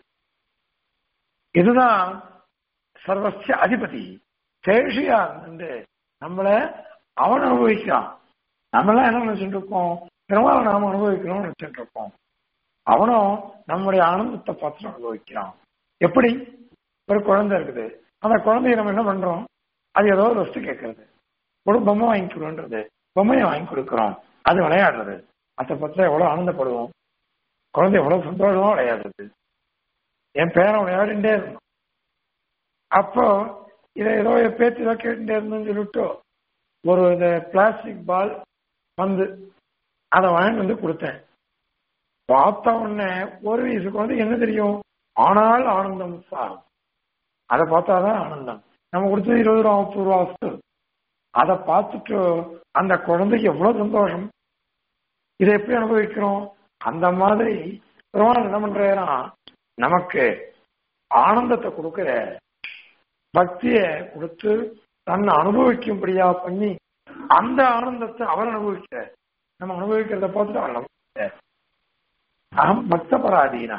இதுதான் சர்வசிய அதிபதி சேஷியா இருந்து நம்மள அவன் அனுபவிக்கிறான் நம்மளாம் என்ன நினைச்சுட்டு இருக்கோம் பெருமாளை நாம அனுபவிக்கணும்னு நினைச்சிட்டு இருக்கோம் அவனும் நம்முடைய ஆனந்தத்தை பார்த்து அனுபவிக்கிறான் எப்படி ஒரு குழந்தை இருக்குது அந்த குழந்தைய நம்ம என்ன பண்றோம் அது ஏதோ ஒரு வஸ்து கேட்கறது ஒரு பொம்மை வாங்கி கொடுன்றது பொம்மையை வாங்கி கொடுக்குறோம் அது விளையாடுறது அதை பத்தி எவ்வளவு ஆனந்தப்படுவோம் குழந்தை எவ்வளவு சந்தோஷமா விளையாடுறது என் பேரன் விளையாடிட்டே இருந்தான் அப்போ இதை ஏதோ என் பேச்சு ஏதோ கேட்டுட்டே இருந்தேன்னு சொல்லிட்டு ஒரு இந்த பிளாஸ்டிக் பால் வந்து அதை வாங்கிட்டு வந்து கொடுத்தேன் பார்த்த உடனே ஒரு வயசுக்கு வந்து என்ன தெரியும் ஆனால் ஆனந்தம் சார் அதை பார்த்தாதான் ஆனந்தம் நம்ம கொடுத்தது இருபது ரூபா முப்பது ரூபா வஸ்து அதை பார்த்துட்டு அந்த குழந்தைக்கு எவ்வளவு சந்தோஷம் இதை எப்படி அனுபவிக்கிறோம் அந்த மாதிரி பெருமாள் என்ன பண்றா நமக்கு ஆனந்தத்தை கொடுக்கிற பக்திய கொடுத்து தன்னை அனுபவிக்கும்படியா பண்ணி அந்த ஆனந்தத்தை அவர் அனுபவிக்க நம்ம அனுபவிக்கிறத பார்த்துட்டு அவர் அனுபவிக்க அகம் பக்த பராதீனா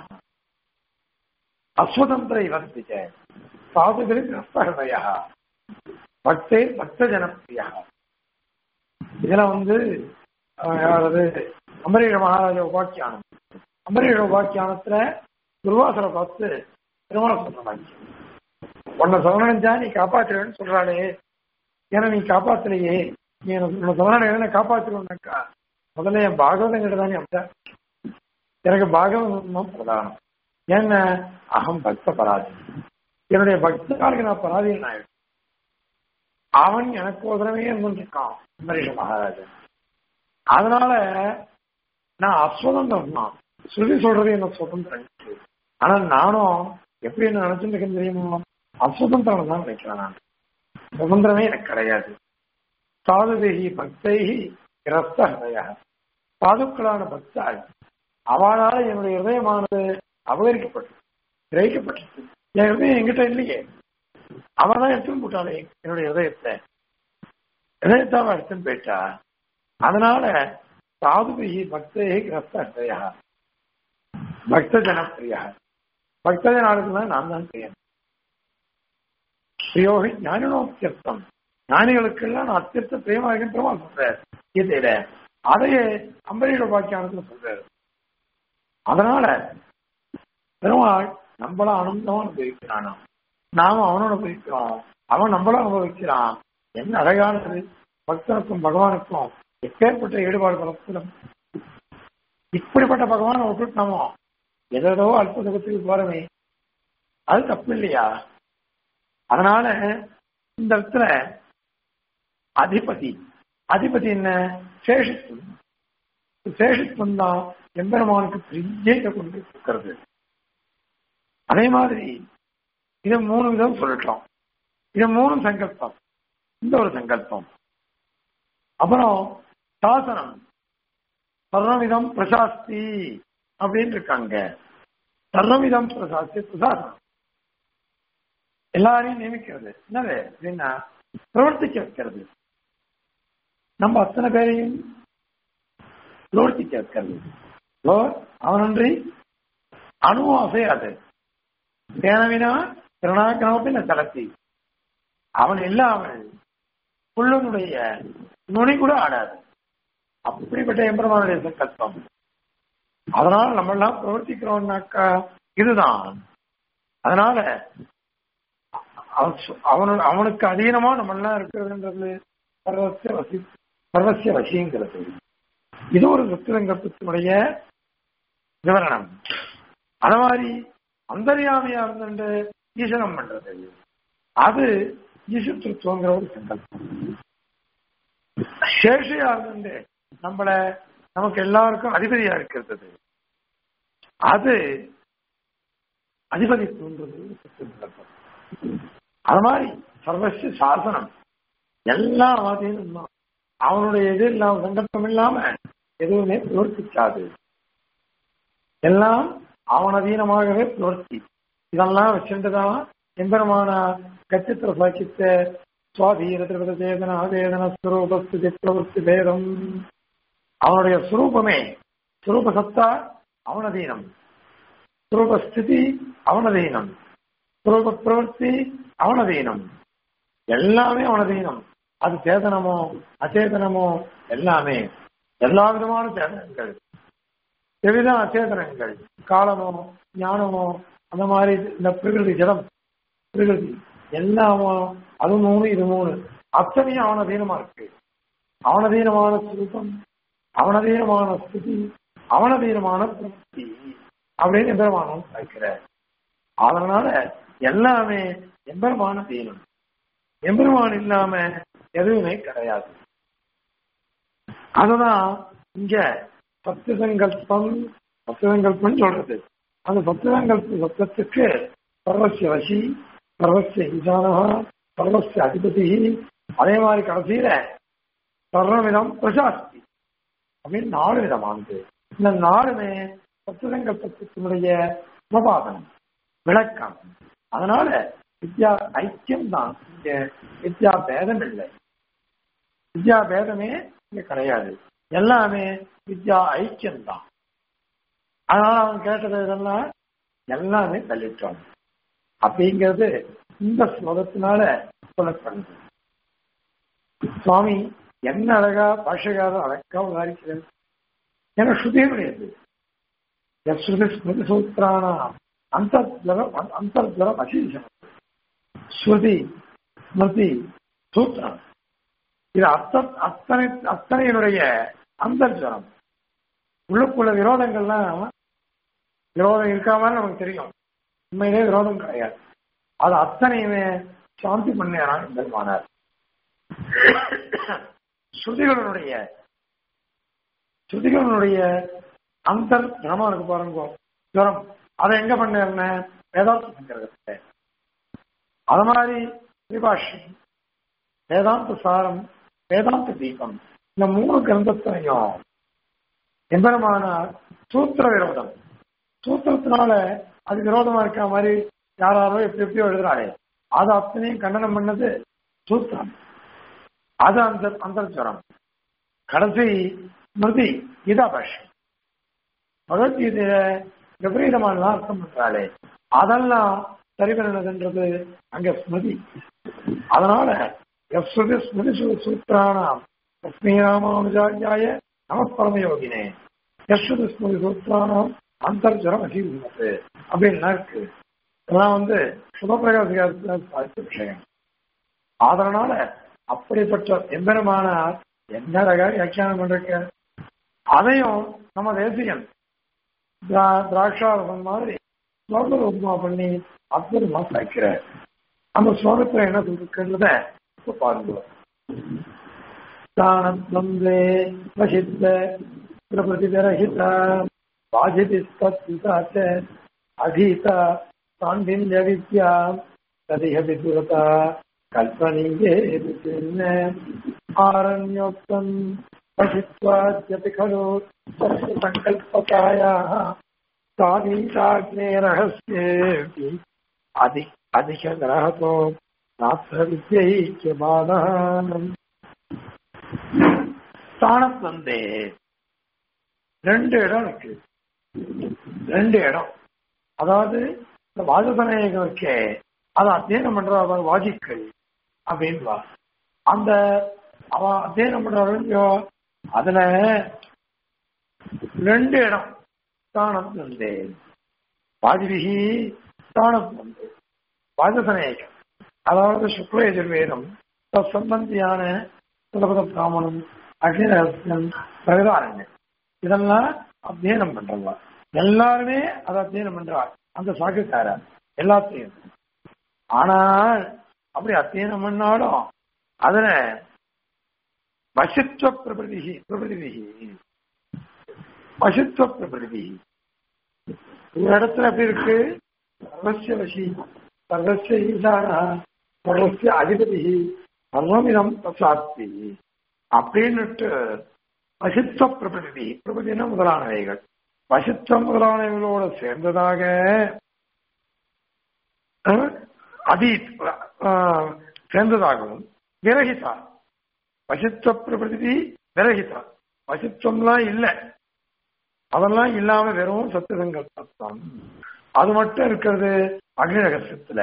அஸ்வதந்திர இவர்த்திச்ச சாதுகளின் ரஸ்தகதையா பக்தே பக்த ஜனப்பிரியா இதுல வந்து யாராவது அம்பரீஷ மகாராஜ உபாக்கியானம் அம்பரீஷ உபாக்கியானத்துல துர்வாசரை பார்த்து திருமணம் சொல்றாங்க உன்னை சரணடைஞ்சா நீ காப்பாற்றுவேன்னு சொல்றாளே ஏன்னா நீ காப்பாத்தலையே நீ உன்னை சரணடைய காப்பாற்றுவேன்னாக்கா முதல்ல என் பாகவதம் கிட்ட தானே அப்ப எனக்கு பாகவதம் பிரதானம் ஏன்னா அகம் பக்த பராதி என்னுடைய பக்தர்களுக்கு நான் பராதீன் ஆயிடும் அவன் எனக்கு உதரவே இருந்துருக்கான் அம்பரீஷ மகாராஜன் அதனால நான் அஸ்வதந்திரம் தான் சொல்லி சொல்றது என்ன சுதந்திரம் ஆனா நானும் எப்படி என்ன நினைச்சுட்டு இருக்கேன்னு தெரியுமா அசுதந்திரம் தான் நினைக்கிறேன் நான் சுதந்திரமே எனக்கு கிடையாது சாதுதேகி பக்தைகி இரஸ்த ஹதயா சாதுக்களான பக்தாள் அவளால என்னுடைய இதயமானது அபகரிக்கப்பட்டது கிரகிக்கப்பட்டது என் இதயம் என்கிட்ட இல்லையே அவன் தான் எடுத்துன்னு போட்டாளே என்னுடைய இதயத்தை இதயத்தை அவன் எடுத்துன்னு போயிட்டா அதனால சாதுபிகி பக்தேகி கிரஸ்த ஹதயா பக்த ஜனப்பிரியா பக்த ஜனாளுக்கு தான் நான் தான் பிரியன் பிரியோகி ஞானினோத்தியர்த்தம் ஞானிகளுக்கெல்லாம் நான் அத்தியர்த்த பிரியமாக பெருமாள் சொல்றாரு கீதையில அதையே அம்பரீட பாக்கியானத்துல சொல்றாரு அதனால பெருமாள் நம்மள ஆனந்தமா அனுபவிக்கிறானா நாம அவனோட அனுபவிக்கிறோம் அவன் நம்மள அனுபவிக்கிறான் என்ன அழகானது பக்தனுக்கும் பகவானுக்கும் எப்பேற்பட்ட ஈடுபாடு பலத்திலும் இப்படிப்பட்ட பகவானை விட்டுட்டு நாமோ ஏதோ அல்ப சுகத்துக்கு போறமே அது தப்பு இல்லையா அதனால இந்த இடத்துல அதிபதி அதிபதி என்ன சேஷித்துவம் சேஷித்துவம் தான் எம்பெருமானுக்கு பெரிய கொண்டு இருக்கிறது அதே மாதிரி இதை மூணு விதம் சொல்லிட்டோம் இது மூணு சங்கல்பம் இந்த ஒரு சங்கல்பம் அப்புறம் சாசனம் சர்வவிதம் பிரசாஸ்தி அப்படின்னு இருக்காங்க சர்வவிதம் பிரசாஸ்தி பிரசாசனம் எல்லாரையும் நியமிக்கிறது என்னது அப்படின்னா பிரவர்த்திக்க வைக்கிறது நம்ம அத்தனை பேரையும் பிரவர்த்திக்க வைக்கிறது அவனன்றி அணுவும் அசையாது தேனவினா திருநாக்கனோப்பின தளத்தி அவன் இல்லாமல் புள்ளனுடைய நுனி கூட ஆடாது அப்படிப்பட்ட எம்பெருமானுடைய சங்கல்பம் அதனால நம்ம எல்லாம் பிரவர்த்திக்கிறோம்னாக்கா இதுதான் அதனால அவனு அவனுக்கு அதீனமா நம்ம எல்லாம் இருக்கிறதுன்றது சர்வசிய வசி சர்வசிய வசிங்கிறது இது ஒரு சத்திரங்கத்தினுடைய விவரணம் அத மாதிரி அந்தரியாமையா இருந்துட்டு ஈசனம் பண்றது அது ஈசுத்திருத்துவங்கிற ஒரு சங்கல்பம் சேஷையா இருந்து நம்மள நமக்கு எல்லாருக்கும் அதிபதியா இருக்கிறது அது அதிபதி தூண்டுறது அது மாதிரி சர்வஸ்ய சாசனம் எல்லா வாதியும் தான் அவனுடைய இது இல்லாம சங்கல்பம் இல்லாம எதுவுமே பிரவர்த்திக்காது எல்லாம் அவனதீனமாகவே பிரவர்த்தி இதெல்லாம் வச்சுட்டுதான் எம்பெருமான கச்சித்திர சாக்கித்த சுவாதீன திருவித சேதன ஆவேதன ஸ்வரூபஸ்தி பிரவருத்தி பேதம் அவனுடைய சுரூபமே சுரூப சத்தா அவனதீனம் சுரூப ஸ்திதி அவனதீனம் சுரூப பிரவர்த்தி அவனதீனம் எல்லாமே அவனதீனம் அது சேதனமோ அச்சேதனமோ எல்லாமே எல்லா விதமான சேதனங்கள் எவ்வித அச்சேதனங்கள் காலமோ ஞானமோ அந்த மாதிரி இந்த பிரகிருதி ஜடம் பிரகிருதி எல்லாமோ அது மூணு இது மூணு அத்தனையும் அவனதீனமா இருக்கு அவனதீனமான சுரூபம் அவனதீனமான ஸ்திதி அவனதீனமான பிரவൃத்தி அப்படின்னு எம்பெருமானம் வைக்கிறார் அதனால எல்லாமே எம்பெருமான தீனம் எம்பெருமான் இல்லாம எதுவுமே கிடையாது அதுதான் இங்க பத்து சங்கல்பம் பத்து சங்கல்பம் சொல்றது அந்த பத்து சங்கல்ப சத்தத்துக்கு பர்வசிய வசி பர்வசிய ஈசானகா பர்வசிய அதிபதி அதே மாதிரி கடைசியில சர்வவிதம் பிரசாஸ்தி அப்படின்னு நாலு விதமானது இந்த நாலுமே பத்து சங்கல்பத்தினுடைய உபபாதனம் விளக்கம் அதனால வித்யா ஐக்கியம் தான் இங்க வித்யா பேதம் இல்லை வித்யா பேதமே இங்க கிடையாது எல்லாமே வித்யா ஐக்கியம் தான் அதனால அவன் கேட்டது இதெல்லாம் எல்லாமே தள்ளிட்டோம் அப்படிங்கிறது இந்த ஸ்லோகத்தினால சொல்லப்படுது சுவாமி என்ன அழகா பாஷகாரம் அழகா உதாரிக்கிறது ஏன்னா ஸ்ருதியுடையது ஸ்ருதி ஸ்மிருதி சூத்திரான அந்தர்ஜலம் அந்தர்ஜலம் அசீசம் ஸ்ருதி ஸ்மிருதி சூத்திரம் இது அத்த அத்தனை அத்தனையினுடைய அந்தர்ஜலம் உள்ளுக்குள்ள விரோதங்கள்லாம் விரோதம் இருக்காம நமக்கு தெரியும் உண்மையிலே விரோதம் கிடையாது அது அத்தனையுமே சாந்தி பண்ணாரான் பெருமானார் ஸ்ருதிகளுடைய ஸ்ருதிகளுடைய அந்தர் ஜனமா இருக்கு பாருங்க ஜுரம் அதை எங்க பண்ண வேதாந்த சங்கரத்தை அது மாதிரி விபாஷம் வேதாந்த சாரம் வேதாந்த தீபம் இந்த மூணு கிரந்தத்தையும் எம்பெருமானார் சூத்திர விரோதம் சூத்திரத்தினால அது விரோதமா இருக்க மாதிரி யாராரோ எப்படி எப்படியோ எழுதுறாரு அது அத்தனையும் கண்டனம் பண்ணது சூத்திரம் அது அந்த அந்தர்ஜரம் கடைசி ஸ்மிருதி கீதாபாஷம் பகவத்கீதையில விபரீதமான அர்த்தம் பண்றாளே அதெல்லாம் சரி பண்ணதுன்றது அங்க ஸ்மிருதி அதனால எஸ்ருதி ஸ்மிருதி சூத்திரானாம் லக்ஷ்மி ராமானுஜாரியாய நம பரமயோகினே யஸ்ருதி ஸ்மிருதி சூத்திரானாம் அந்தர்ஜரம் அசீர்வது அப்படின்னா இருக்கு இதெல்லாம் வந்து சுபப்பிரகாசிகாரத்தில் சாதித்த விஷயம் அதனால அப்படிப்பட்ட எம்பெருமானார் என்ன அழகா வியாக்கியானம் பண்றக்க அதையும் நம்ம தேசியன் திராட்சாரசம் மாதிரி ஸ்லோக ரூபமா பண்ணி அற்புதமா சாய்க்கிற அந்த ஸ்லோகத்துல என்ன சொல்லிருக்கிறத இப்ப பாருங்க தானத்வந்தே வசித்த பிரபதிரஹித வாஜிதி தத்விதா ச அதீத சாண்டில்ய வித்யா ததிஹ விதுரதா கல்பனீயே ஆரண்யோக்தம் पठित्वाद्यपि खलु सङ्कल्पतायाः स्वाधीनाग्नेरहस्येऽपि अधि अधिकग्रहतो नात्र विद्यैक्यबाधः ஸ்தானத்தந்தே ரெண்டு இடம் இருக்கு ரெண்டு இடம் அதாவது இந்த வாஜசநாயகம் இருக்கே அதை அத்தியனம் பண்ற அவர் வாஜிக்கள் அப்படின்வா அந்த அவன் அத்தியனம் பண்ற அதுல ரெண்டு இடம் ஸ்தானம் வந்து வாஜ்பிகி ஸ்தானம் வந்து வாஜசநாயகம் அதாவது சுக்ல எதிர்வேதம் சம்பந்தியான சுலபத பிராமணம் அக்னிரகசியம் பிரகதாரண்யம் இதெல்லாம் அத்தியனம் பண்றவா எல்லாருமே அதை அத்தியனம் பண்றாள் அந்த சாக்குக்காரர் எல்லாத்தையும் ஆனால் அப்படி அத்தியனம் பண்ணாலும் அதுல வசித்துவ பிரபிருதி பிரபிருதி வசித்துவ பிரபிருதி ஒரு இடத்துல எப்படி இருக்கு சர்வசிய வசி சர்வசிய ஈசானா சர்வசிய அதிபதி சர்வமிதம் பிரசாஸ்தி அப்படின்னுட்டு வசித்துவ பிரபிருதி பிரபிருதினா முதலானவைகள் வசித்துவம் முதலானவைகளோட சேர்ந்ததாக அஹ், அதி அஹ், சேர்ந்ததாகவும் விரகிதா வசித்துவ பிரபிருதி விரகிதா வசித்துவம்லாம் இல்லை அதெல்லாம் இல்லாம வெறும் சத்துசங்கள் தத்துவம் அது மட்டும் இருக்கிறது அக்னி ரகசியத்துல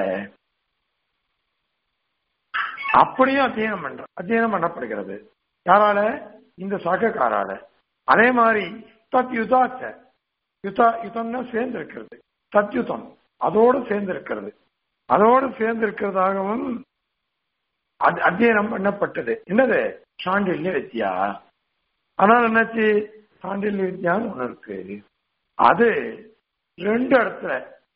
அப்படியும் அத்தியனம் பண்ற அத்தியனம் பண்ணப்படுகிறது யாரால இந்த சாக்கக்காரால அதே மாதிரி தத் யுதாச்ச யுதா யுதம்னா சேர்ந்து இருக்கிறது தத்யுதம் அதோடு சேர்ந்து இருக்கிறது அதோடு சேர்ந்து இருக்கிறதாகவும் அது அத்தியனம் பண்ணப்பட்டது என்னது சாண்டில்ய வித்யா ஆனால் என்னாச்சு சாண்டில்ய வித்யான்னு ஒண்ணு இருக்கு அது ரெண்டு இடத்துல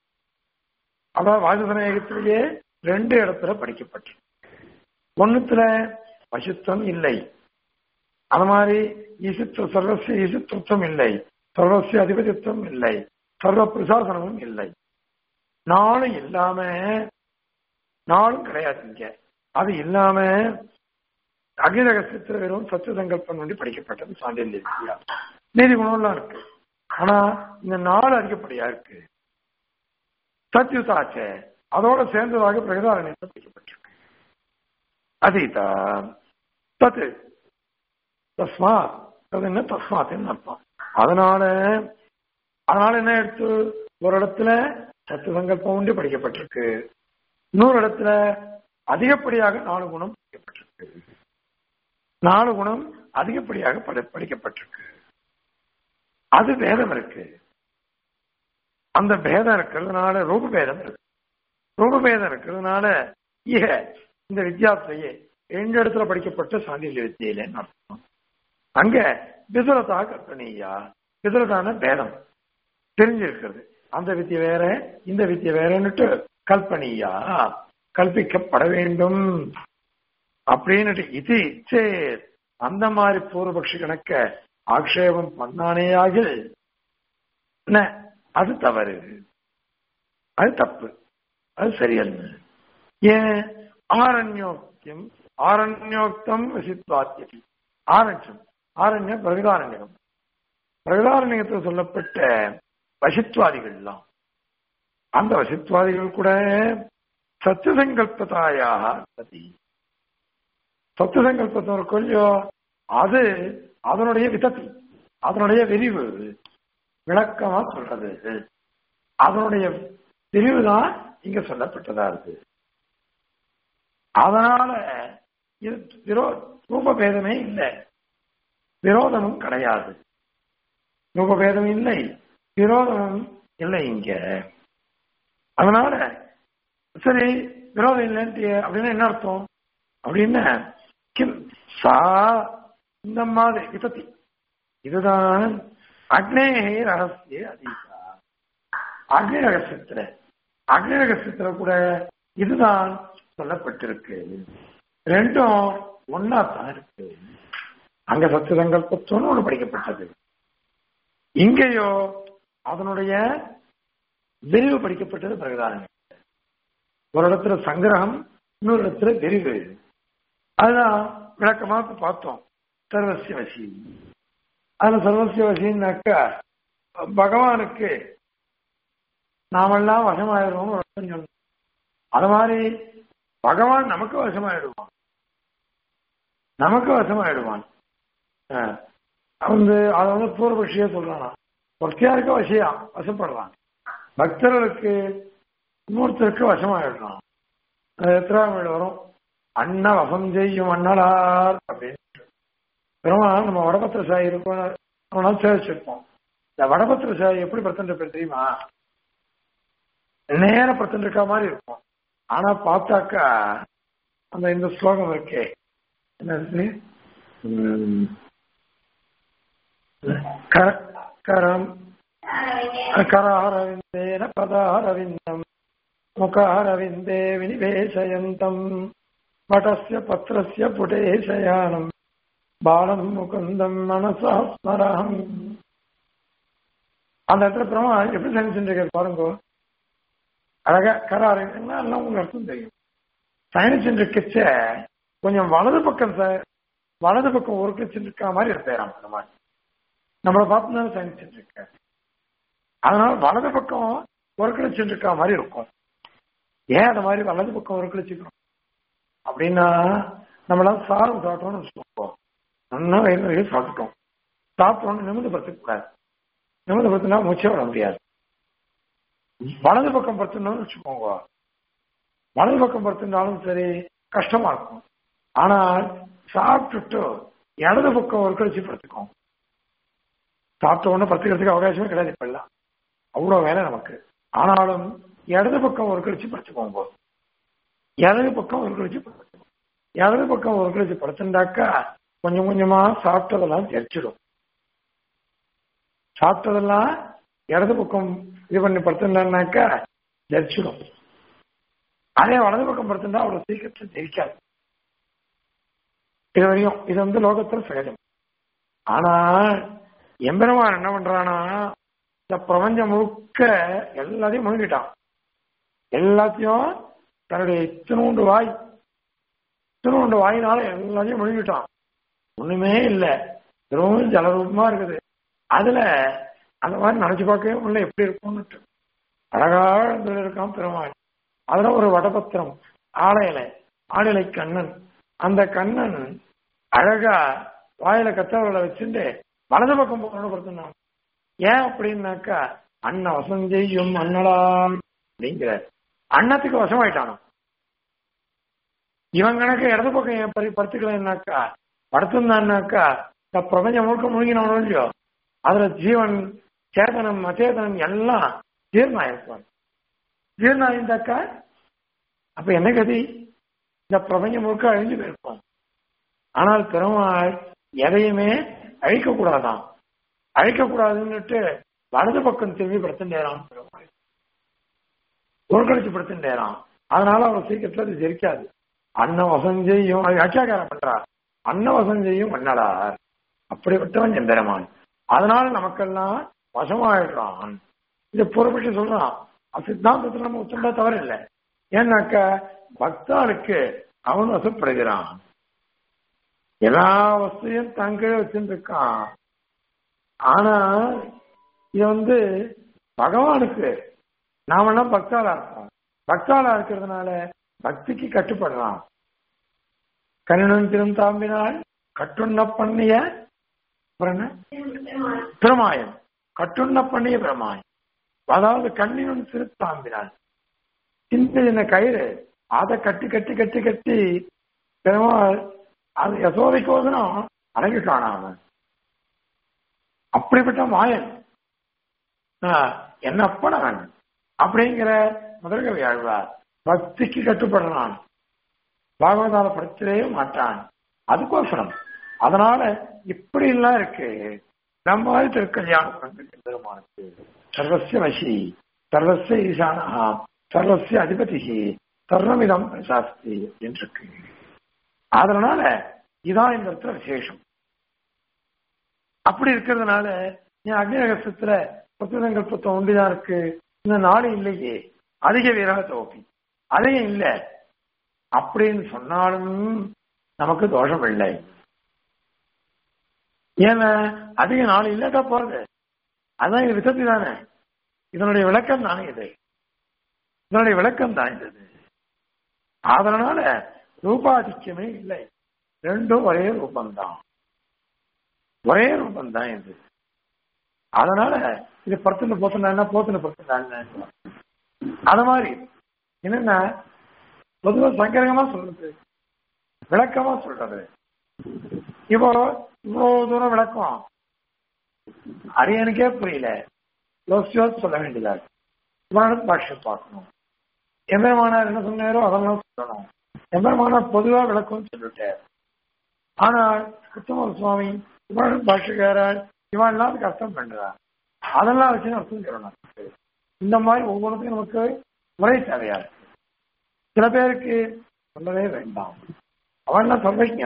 அதாவது வாஜசநாயகத்திலேயே ரெண்டு இடத்துல படிக்கப்பட்டிருக்கு ஒண்ணுத்துல பசுத்தம் இல்லை அது மாதிரி ஈசித்துவ சர்வசிய ஈசித்துவம் இல்லை சர்வசிய அதிபதித்துவம் இல்லை சர்வ பிரசாசனமும் இல்லை நாளும் இல்லாம நாளும் கிடையாது இங்க அது இல்லாம அகிரகசியத்துல வெறும் சத்திய சங்கல்பம் வேண்டி படிக்கப்பட்டது சாண்டில்ய வித்யா நீதி குணம்லாம் இருக்கு ஆனா இந்த நாலு அதிகப்படியா இருக்கு சத்யுதாச்சே அதோட சேர்ந்ததாக பிரகதாரண்யத்தை படிக்கப்பட்டிருக்கு அதீதா தத்து தஸ்மாத் அது என்ன தஸ்மாத்னு அர்த்தம் அதனால அதனால என்ன எடுத்து ஒரு இடத்துல சத்து சங்கல்பம் உண்டு படிக்கப்பட்டிருக்கு இன்னொரு இடத்துல அதிகப்படியாக நாலு குணம் படிக்கப்பட்டிருக்கு நாலு குணம் அதிகப்படியாக படி- படிக்கப்பட்டிருக்கு அது பேதம் இருக்கு அந்த பேதம் இருக்கிறதுனால ரூப பேதம் இருக்கு ரூப பேதம் இருக்கிறதுனால இக இந்த வித்யாசிரியை ரெண்டு இடத்துல படிக்கப்பட்ட சாண்டில்ய வித்தியிலன்னு அர்த்தம் அங்க விதுரதா கற்பனையா விதுரதான பேதம் தெரிஞ்சிருக்கிறது அந்த வித்தியை வேற இந்த வித்தியை வேறன்னுட்டு கல்பனையா கல்பிக்கப்பட வேண்டும் அப்படின்னுட்டு இது சேர் அந்த மாதிரி பூர்வபக்ஷி கணக்க ஆக்ஷேபம் பண்ணானேயாக என்ன அது தவறு அது தப்பு அது சரியல்ல ஏன் ஆரண்யோக்தியம் ஆரண்யோக்தம் வசித்வாத்தியம் ஆரண்யம் ஆரண்யம் பிரகதாரண்யம் பிரகதாரண்யத்தில் சொல்லப்பட்ட வசித்வாதிகள்லாம் அந்த வசித்வாதிகள் கூட சத்தியசங்கல்பதாயாக சதி சத்தியசங்கல்பத்தோட கொஞ்சம் அது அதனுடைய விதத்தி அதனுடைய விரிவு விளக்கமா சொல்றது அதனுடைய விரிவு தான் இங்க சொல்லப்பட்டதா இருக்கு அதனால இது விரோ ரூபபேதமே இல்லை விரோதமும் கிடையாது ரூபபேதம் இல்லை விரோதமும் இல்லை இங்க அதனால சரி விரோதம் இல்லைன்ட்டு அப்படின்னா என்ன அர்த்தம் அப்படின்னா கிம் சா இந்த மாதிரி விபத்தி இதுதான் அக்னேய ரகசிய அதீதா அக்னி ரகசியத்துல அக்னி ரகசியத்துல கூட இதுதான் சொல்லப்பட்டிருக்கு ரெண்டும் ஒன்னா தான் இருக்கு அங்க சத்தியசங்கல்பத்தோன்னு ஒண்ணு படிக்கப்பட்டது இங்கேயோ அதனுடைய விரிவு படிக்கப்பட்டது பிரகதானம் ஒரு இடத்துல சங்கிரகம் இன்னொரு இடத்துல விரிவு அதுதான் விளக்கமா இப்ப பார்த்தோம் சர்வசிய வசி அதுல சர்வசிய வசின்னாக்கா பகவானுக்கு நாமெல்லாம் வசமாயிடுவோம் சொன்னோம் அது மாதிரி பகவான் நமக்கு வசமாயிடுவான் நமக்கு வசமாயிடுவான் ஆஹ் வந்து அதை வந்து பூர்வபக்ஷியா சொல்லலாம் பக்தியாருக்கு வசியா வசப்படுறான் பக்தர்களுக்கு இன்னொருத்தருக்கு வசமாயிடுறான் எத்தனாம் வீடு வரும் அண்ணா வசம் செய்யும் அண்ணலார் அப்படின்னு பெருமாள் நம்ம வடபத்திர சாயி இருக்கோம் நம்ம சேவிச்சிருப்போம் இந்த வடபத்திர சாயி எப்படி பிரச்சனை பேர் தெரியுமா நேர பிரச்சனை இருக்க மாதிரி இருக்கும் ஆனா பார்த்தாக்கா அந்த இந்த ஸ்லோகம் இருக்கே என்ன கரம் கராரவிந்தேன பதாரவிந்தம் முகாரவிந்தே வினிவேசயந்தம் வடஸ்ய பத்திரஸ்ய புடே சயானம் பாலம் முகுந்தம் மனசா ஸ்மரம் அந்த இடத்துல பிரமா எப்படி சயனிச்சுட்டு பாருங்க அழகா கராரு எல்லாம் உங்களுக்கு அர்த்தம் தெரியும் சயனிச்சுட்டு இருக்கச்ச கொஞ்சம் வலது பக்கம் சார் வலது பக்கம் ஒரு கிச்சன் இருக்க மாதிரி இருப்பேன் அந்த மாதிரி நம்மளை பார்த்து தான் சயனிச்சுட்டு இருக்க அதனால வலது பக்கம் ஒரு கிளச்சிட்டு இருக்க மாதிரி இருக்கும் ஏன் அந்த மாதிரி வலது பக்கம் ஒரு கிளச்சிக்கணும் அப்படின்னா நம்மளாம் சாரம் சாப்பிட்டோம்னு வச்சுக்கோங்க நல்லா வயிறு நிறைய சாப்பிட்டோம் சாப்பிட்டோம்னு நிமிந்து படுத்துக்க கூடாது நிமிந்து படுத்தினா மூச்சே விட முடியாது வலது பக்கம் படுத்துனோம்னு வச்சுக்கோங்க வலது பக்கம் படுத்திருந்தாலும் சரி கஷ்டமா இருக்கும் ஆனால் சாப்பிட்டுட்டு இடது பக்கம் ஒரு கழிச்சு படுத்துக்கோங்க சாப்பிட்ட உடனே படுத்துக்கிறதுக்கு அவகாசமே கிடையாது இப்ப எல்லாம் அவ்வளவு வேலை நமக்கு ஆனாலும் இடது பக்கம் ஒரு கழிச்சு படுத்துக்கோங்க இடது பக்கம் ஒரு கழிச்சு படுத்துக்கோங்க இடது பக்கம் ஒரு கழிச்சு படுத்துட்டாக்கா கொஞ்சம் கொஞ்சமா சாப்பிட்டதெல்லாம் தெரிச்சிடும் சாப்பிட்டதெல்லாம் இடது பக்கம் இது பண்ணி படுத்துனாக்கா தெரிச்சிடும் அதே வலது பக்கம் படுத்துட்டா அவ்வளவு சீக்கிரத்தில் தெரிக்காது இது வரையும் இது வந்து லோகத்தில் சகஜம் ஆனா எம்பெருமான் என்ன பண்றானா இந்த பிரபஞ்சம் முழுக்க எல்லாத்தையும் முழுங்கிட்டான் எல்லாத்தையும் தன்னுடைய இத்தினூண்டு வாய் இத்தினூண்டு வாயினால எல்லாத்தையும் முழுங்கிட்டான் ஒண்ணுமே இல்லை வெறும் ஜலரூபமா இருக்குது அதுல அந்த மாதிரி நினைச்சு பார்க்கவே முடியல எப்படி இருக்கும்னு அழகா இருக்கான் பெருமாள் அதுல ஒரு வடபத்திரம் ஆலையில ஆளிலை கண்ணன் அந்த கண்ணன் அழகா வாயில கத்தவர்களை வச்சுட்டு வலது பக்கம் போகணும்னு கொடுத்துனான் ஏன் அப்படின்னாக்கா அண்ண வசம் செய்யும் அண்ணடா அப்படிங்கிற அன்னத்துக்கு வசமாயிட்டானோ இவன் கணக்கு இடது பக்கம் ஏன் பறி படுத்துக்கலன்னாக்கா படுத்திருந்தான்னாக்கா இந்த பிரபஞ்சம் முழுக்க முழுங்கினவனோ இல்லையோ அதுல ஜீவன் சேதனம் அச்சேதனம் எல்லாம் ஜீர்ணாயிருப்பான் ஜீர்ணாயிருந்தாக்கா அப்ப என்ன கதி இந்த பிரபஞ்சம் முழுக்க அழிஞ்சு போயிருப்பான் ஆனால் பெருமாள் எதையுமே அழிக்கக்கூடாதான் அழிக்கக்கூடாதுன்னுட்டு வலது பக்கம் திரும்பி படுத்துட்டேரான் பெருமாள் ஒரு கழிச்சு படுத்துட்டேரான் அதனால அவர் சீக்கிரத்துல அது ஜெரிக்காது அன்ன வசஞ்செய்யும் அது அச்சாக்காரம் பண்றா அன்ன வசஞ்செய்யும் மன்னடார் அப்படிப்பட்டவன் எம்பெருமான் அதனால நமக்கெல்லாம் வசமாயிடுறான் இது பொறுப்பட்டு சொல்றான் சித்தாந்தத்துல நம்ம ஒத்துண்டா தவறு இல்லை ஏன்னாக்க பக்தாளுக்கு அவன் வசப்படுகிறான் எல்லா வசதியும் தங்கவே வச்சுட்டு இருக்கான் ஆனா இது வந்து பகவானுக்கு நாமெல்லாம் பக்தாளா இருக்கோம் பக்தாளா இருக்கிறதுனால பக்திக்கு கட்டுப்படுறான் கண்ணனும் திரும் தாம்பினால் கட்டுண்ண பண்ணிய பிரமாயம் கட்டுண்ண பண்ணிய பிரமாயம் அதாவது கண்ணினும் திருத்தாம்பினான் சின்ன சின்ன கயிறு அதை கட்டி கட்டி கட்டி கட்டி பெருமாள் அது யசோதைக்கோசனம் அடங்கி காணாம அப்படிப்பட்ட மாயன் என்ன அப்பனவன் அப்படிங்கிற முதல்கவி ஆழ்வார் பக்திக்கு கட்டுப்படுறான் பாகவதால படுத்தவே மாட்டான் அதுக்கோசரம் அதனால இப்படி எல்லாம் இருக்கு நம்ம திருக்கல்யாணம் பெருமானுக்கு சர்வசிய வசி சர்வசிய ஈசானா சர்வசிய அதிபதி சர்வமிதம் பிரசாஸ்தி என்று இருக்கு அதனால இதான் இந்த இடத்துல விசேஷம் அப்படி இருக்கிறதுனால என் அக்னிரகசத்துல புத்தகங்கல்பத்தம் ஒன்றுதான் இருக்கு இந்த நாடு இல்லையே அதிக வீராக தோப்பி அதையும் இல்லை அப்படின்னு சொன்னாலும் நமக்கு தோஷம் இல்லை ஏன்னா அதிக நாள் இல்லாட்டா போறது அதான் இது விசத்தி தானே இதனுடைய விளக்கம் தானே இது இதனுடைய விளக்கம் தான் இது அதனால ரூபாதிக்கமே இல்லை ரெண்டும் ஒரே ரூபம்தான் ஒரே ரூபம்தான் இது அதனால இது படுத்துன்னு போத்துனா போத்துன்னு படுத்துனா அது மாதிரி என்னன்னா பொதுவா சங்கரகமா சொல்றது விளக்கமா சொல்றது இப்போ இவ்வளவு தூரம் விளக்கம் அரியனுக்கே புரியல யோசிச்சு சொல்ல வேண்டியதா இவனோட பாஷ்யம் பார்க்கணும் எம்பெருமானார் என்ன சொன்னாரோ அதெல்லாம் சொல்லணும் எம்பெருமானார் பொதுவா விளக்கம் சொல்லிட்டார் ஆனால் உத்தம சுவாமி இவனோட பாஷ்யக்காரர் இவன் எல்லாம் அதுக்கு அர்த்தம் பண்றான் அதெல்லாம் வச்சு அர்த்தம் சொல்லணும் இந்த மாதிரி ஒவ்வொருத்தையும் நமக்கு முறை தேவையா இருக்கு சில பேருக்கு சொல்லவே வேண்டாம் அவன் சர்வஜார்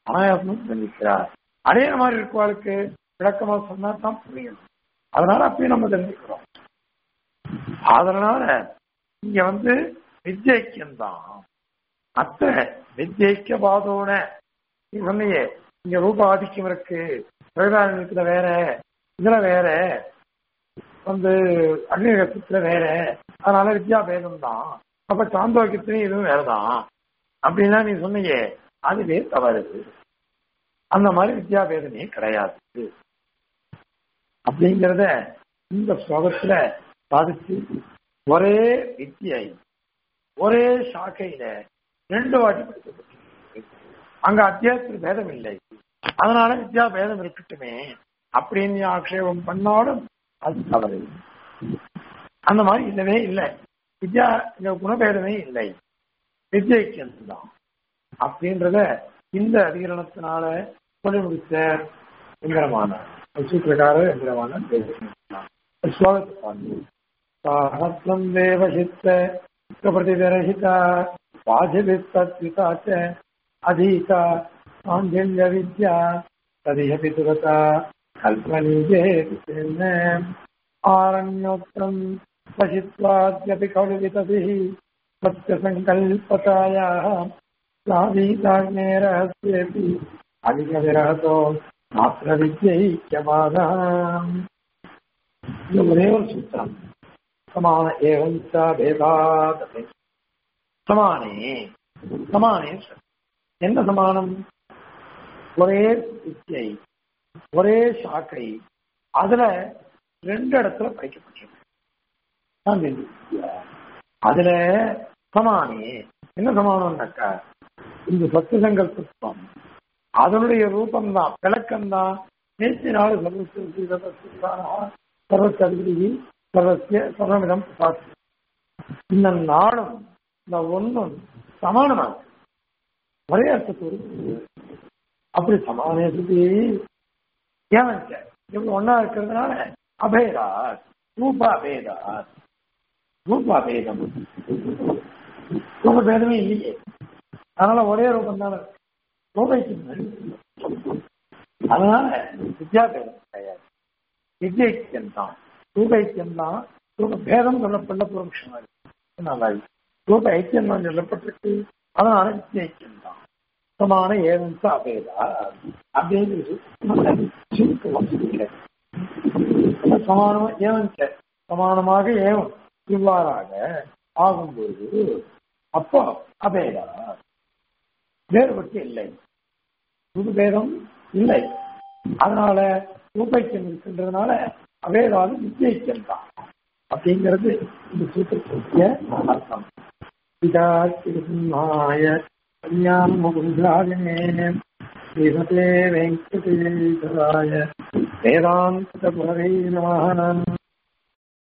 அனாயாசமா தெரிஞ்சுக்கிறார் அதே மாதிரி இருக்கவாளுக்கு விளக்கமா சொன்னா தான் புரியும் அதனால அப்பயும் நம்ம தெரிஞ்சுக்கிறோம் அதனால இங்க வந்து வித்யக்கியம்தான் அத்த வித்யக்க பாதோன நீ சொன்னியே இங்க ரூப ஆதிக்கம் இருக்கு பிரகதானத்துல வேற இதுல வேற வந்து அக்னிகத்துல வேற அதனால வித்யா பேதம் தான் அப்ப சாந்தோக்கியத்திலையும் இதுவும் வேறதான் அப்படின்னா நீ சொன்னியே அதுவே தவறு அந்த மாதிரி வித்யா பேதமே கிடையாது அப்படிங்கிறத இந்த ஸ்லோகத்துல சாதிச்சு ஒரே வித்தியை ஒரே சாக்கையில ரெண்டு வாட்டி படிக்கப்பட்டிருக்கு அங்க அத்தியாயத்தில் பேதம் இல்லை அதனால வித்யா பேதம் இருக்கட்டுமே அப்படின்னு நீ ஆக்ஷேபம் பண்ணாலும் அது தவறு அந்த மாதிரி இல்லவே இல்லை வித்யா இந்த குணபேதமே இல்லை வித்யைக்கு தான் அப்படின்றத இந்த அதிகரணத்தினால சொல்லி முடிச்ச எந்திரமான சூத்திரக்கார எந்திரமான ஸ்லோகத்தை பாருங்க சாஹஸ்ரம் தேவசித்த பிரதிதரசிதா வாஜபித்தத்விதா ச அதீதா சாஞ்சல்ய வித்யா ததிஹபி துரதா கல்பனிஜே ஆரண்யோக்தம் वशित्वाद्यपि खलु विततिः सत्यसङ्कल्पतायाः साधीताग्ने रहस्येऽपि अधिकविरहतो मात्र विद्यैक्यबाधाम् இது ஒரே ஒரு சூத்திரம் சமான ஏவம் பேதாத் சமானே சமானே என்ன சமானம் ஒரே வித்தியை ஒரே சாக்கை அதுல ரெண்டு இடத்துல படிக்கப்பட்டிருக்கு அதுல சமானி என்ன சமானம்னாக்கா இந்த சத்து சங்கல்பம் அதனுடைய ரூபம் தான் விளக்கம் தான் நேற்று நாள் சர்வசதிகி சர்வசிய சர்வமிதம் பிரசாத் இந்த நாளும் இந்த ஒன்றும் சமானமாக ஒரே அர்த்தத்தோடு அப்படி சமானத்துக்கு ஏன் இவங்க ஒன்னா இருக்கிறதுனால அபேதா ரூபாபேதா ரூபாபேதம் ரூபபேதமே இல்லையே அதனால ஒரே ரூபம் தானே ரூபைக்கு அதனால வித்யாபேதம் கிடையாது வித்யைக்கியம் தான் ரூபைக்கியம் தான் ரூப பேதம் சொல்லப்பட்ட புரட்சமாக ரூப ஐக்கியம் தான் சொல்லப்பட்டிருக்கு அதனால வித்யைக்கியம் தான் சமான ஏவம் அபேதா அப்படின்னு சமானமா ஏவம் சமானமாக ஏவம் இவ்வாறாக ஆகும்போது அப்போ அபேதா வேறுபட்டு இல்லை புது பேதம் இல்லை அதனால ரூபைக்கியம் இருக்கின்றதுனால அபேதாது நிச்சயிக்கம் தான் அப்படிங்கிறது இந்த சூத்திரத்திய அர்த்தம் பிதா திருசிம்மாய கல்யாண முகுந்தாதினே ஸ்ரீமதே வெங்கடேஸ்வராய வேதாந்த புரவே நம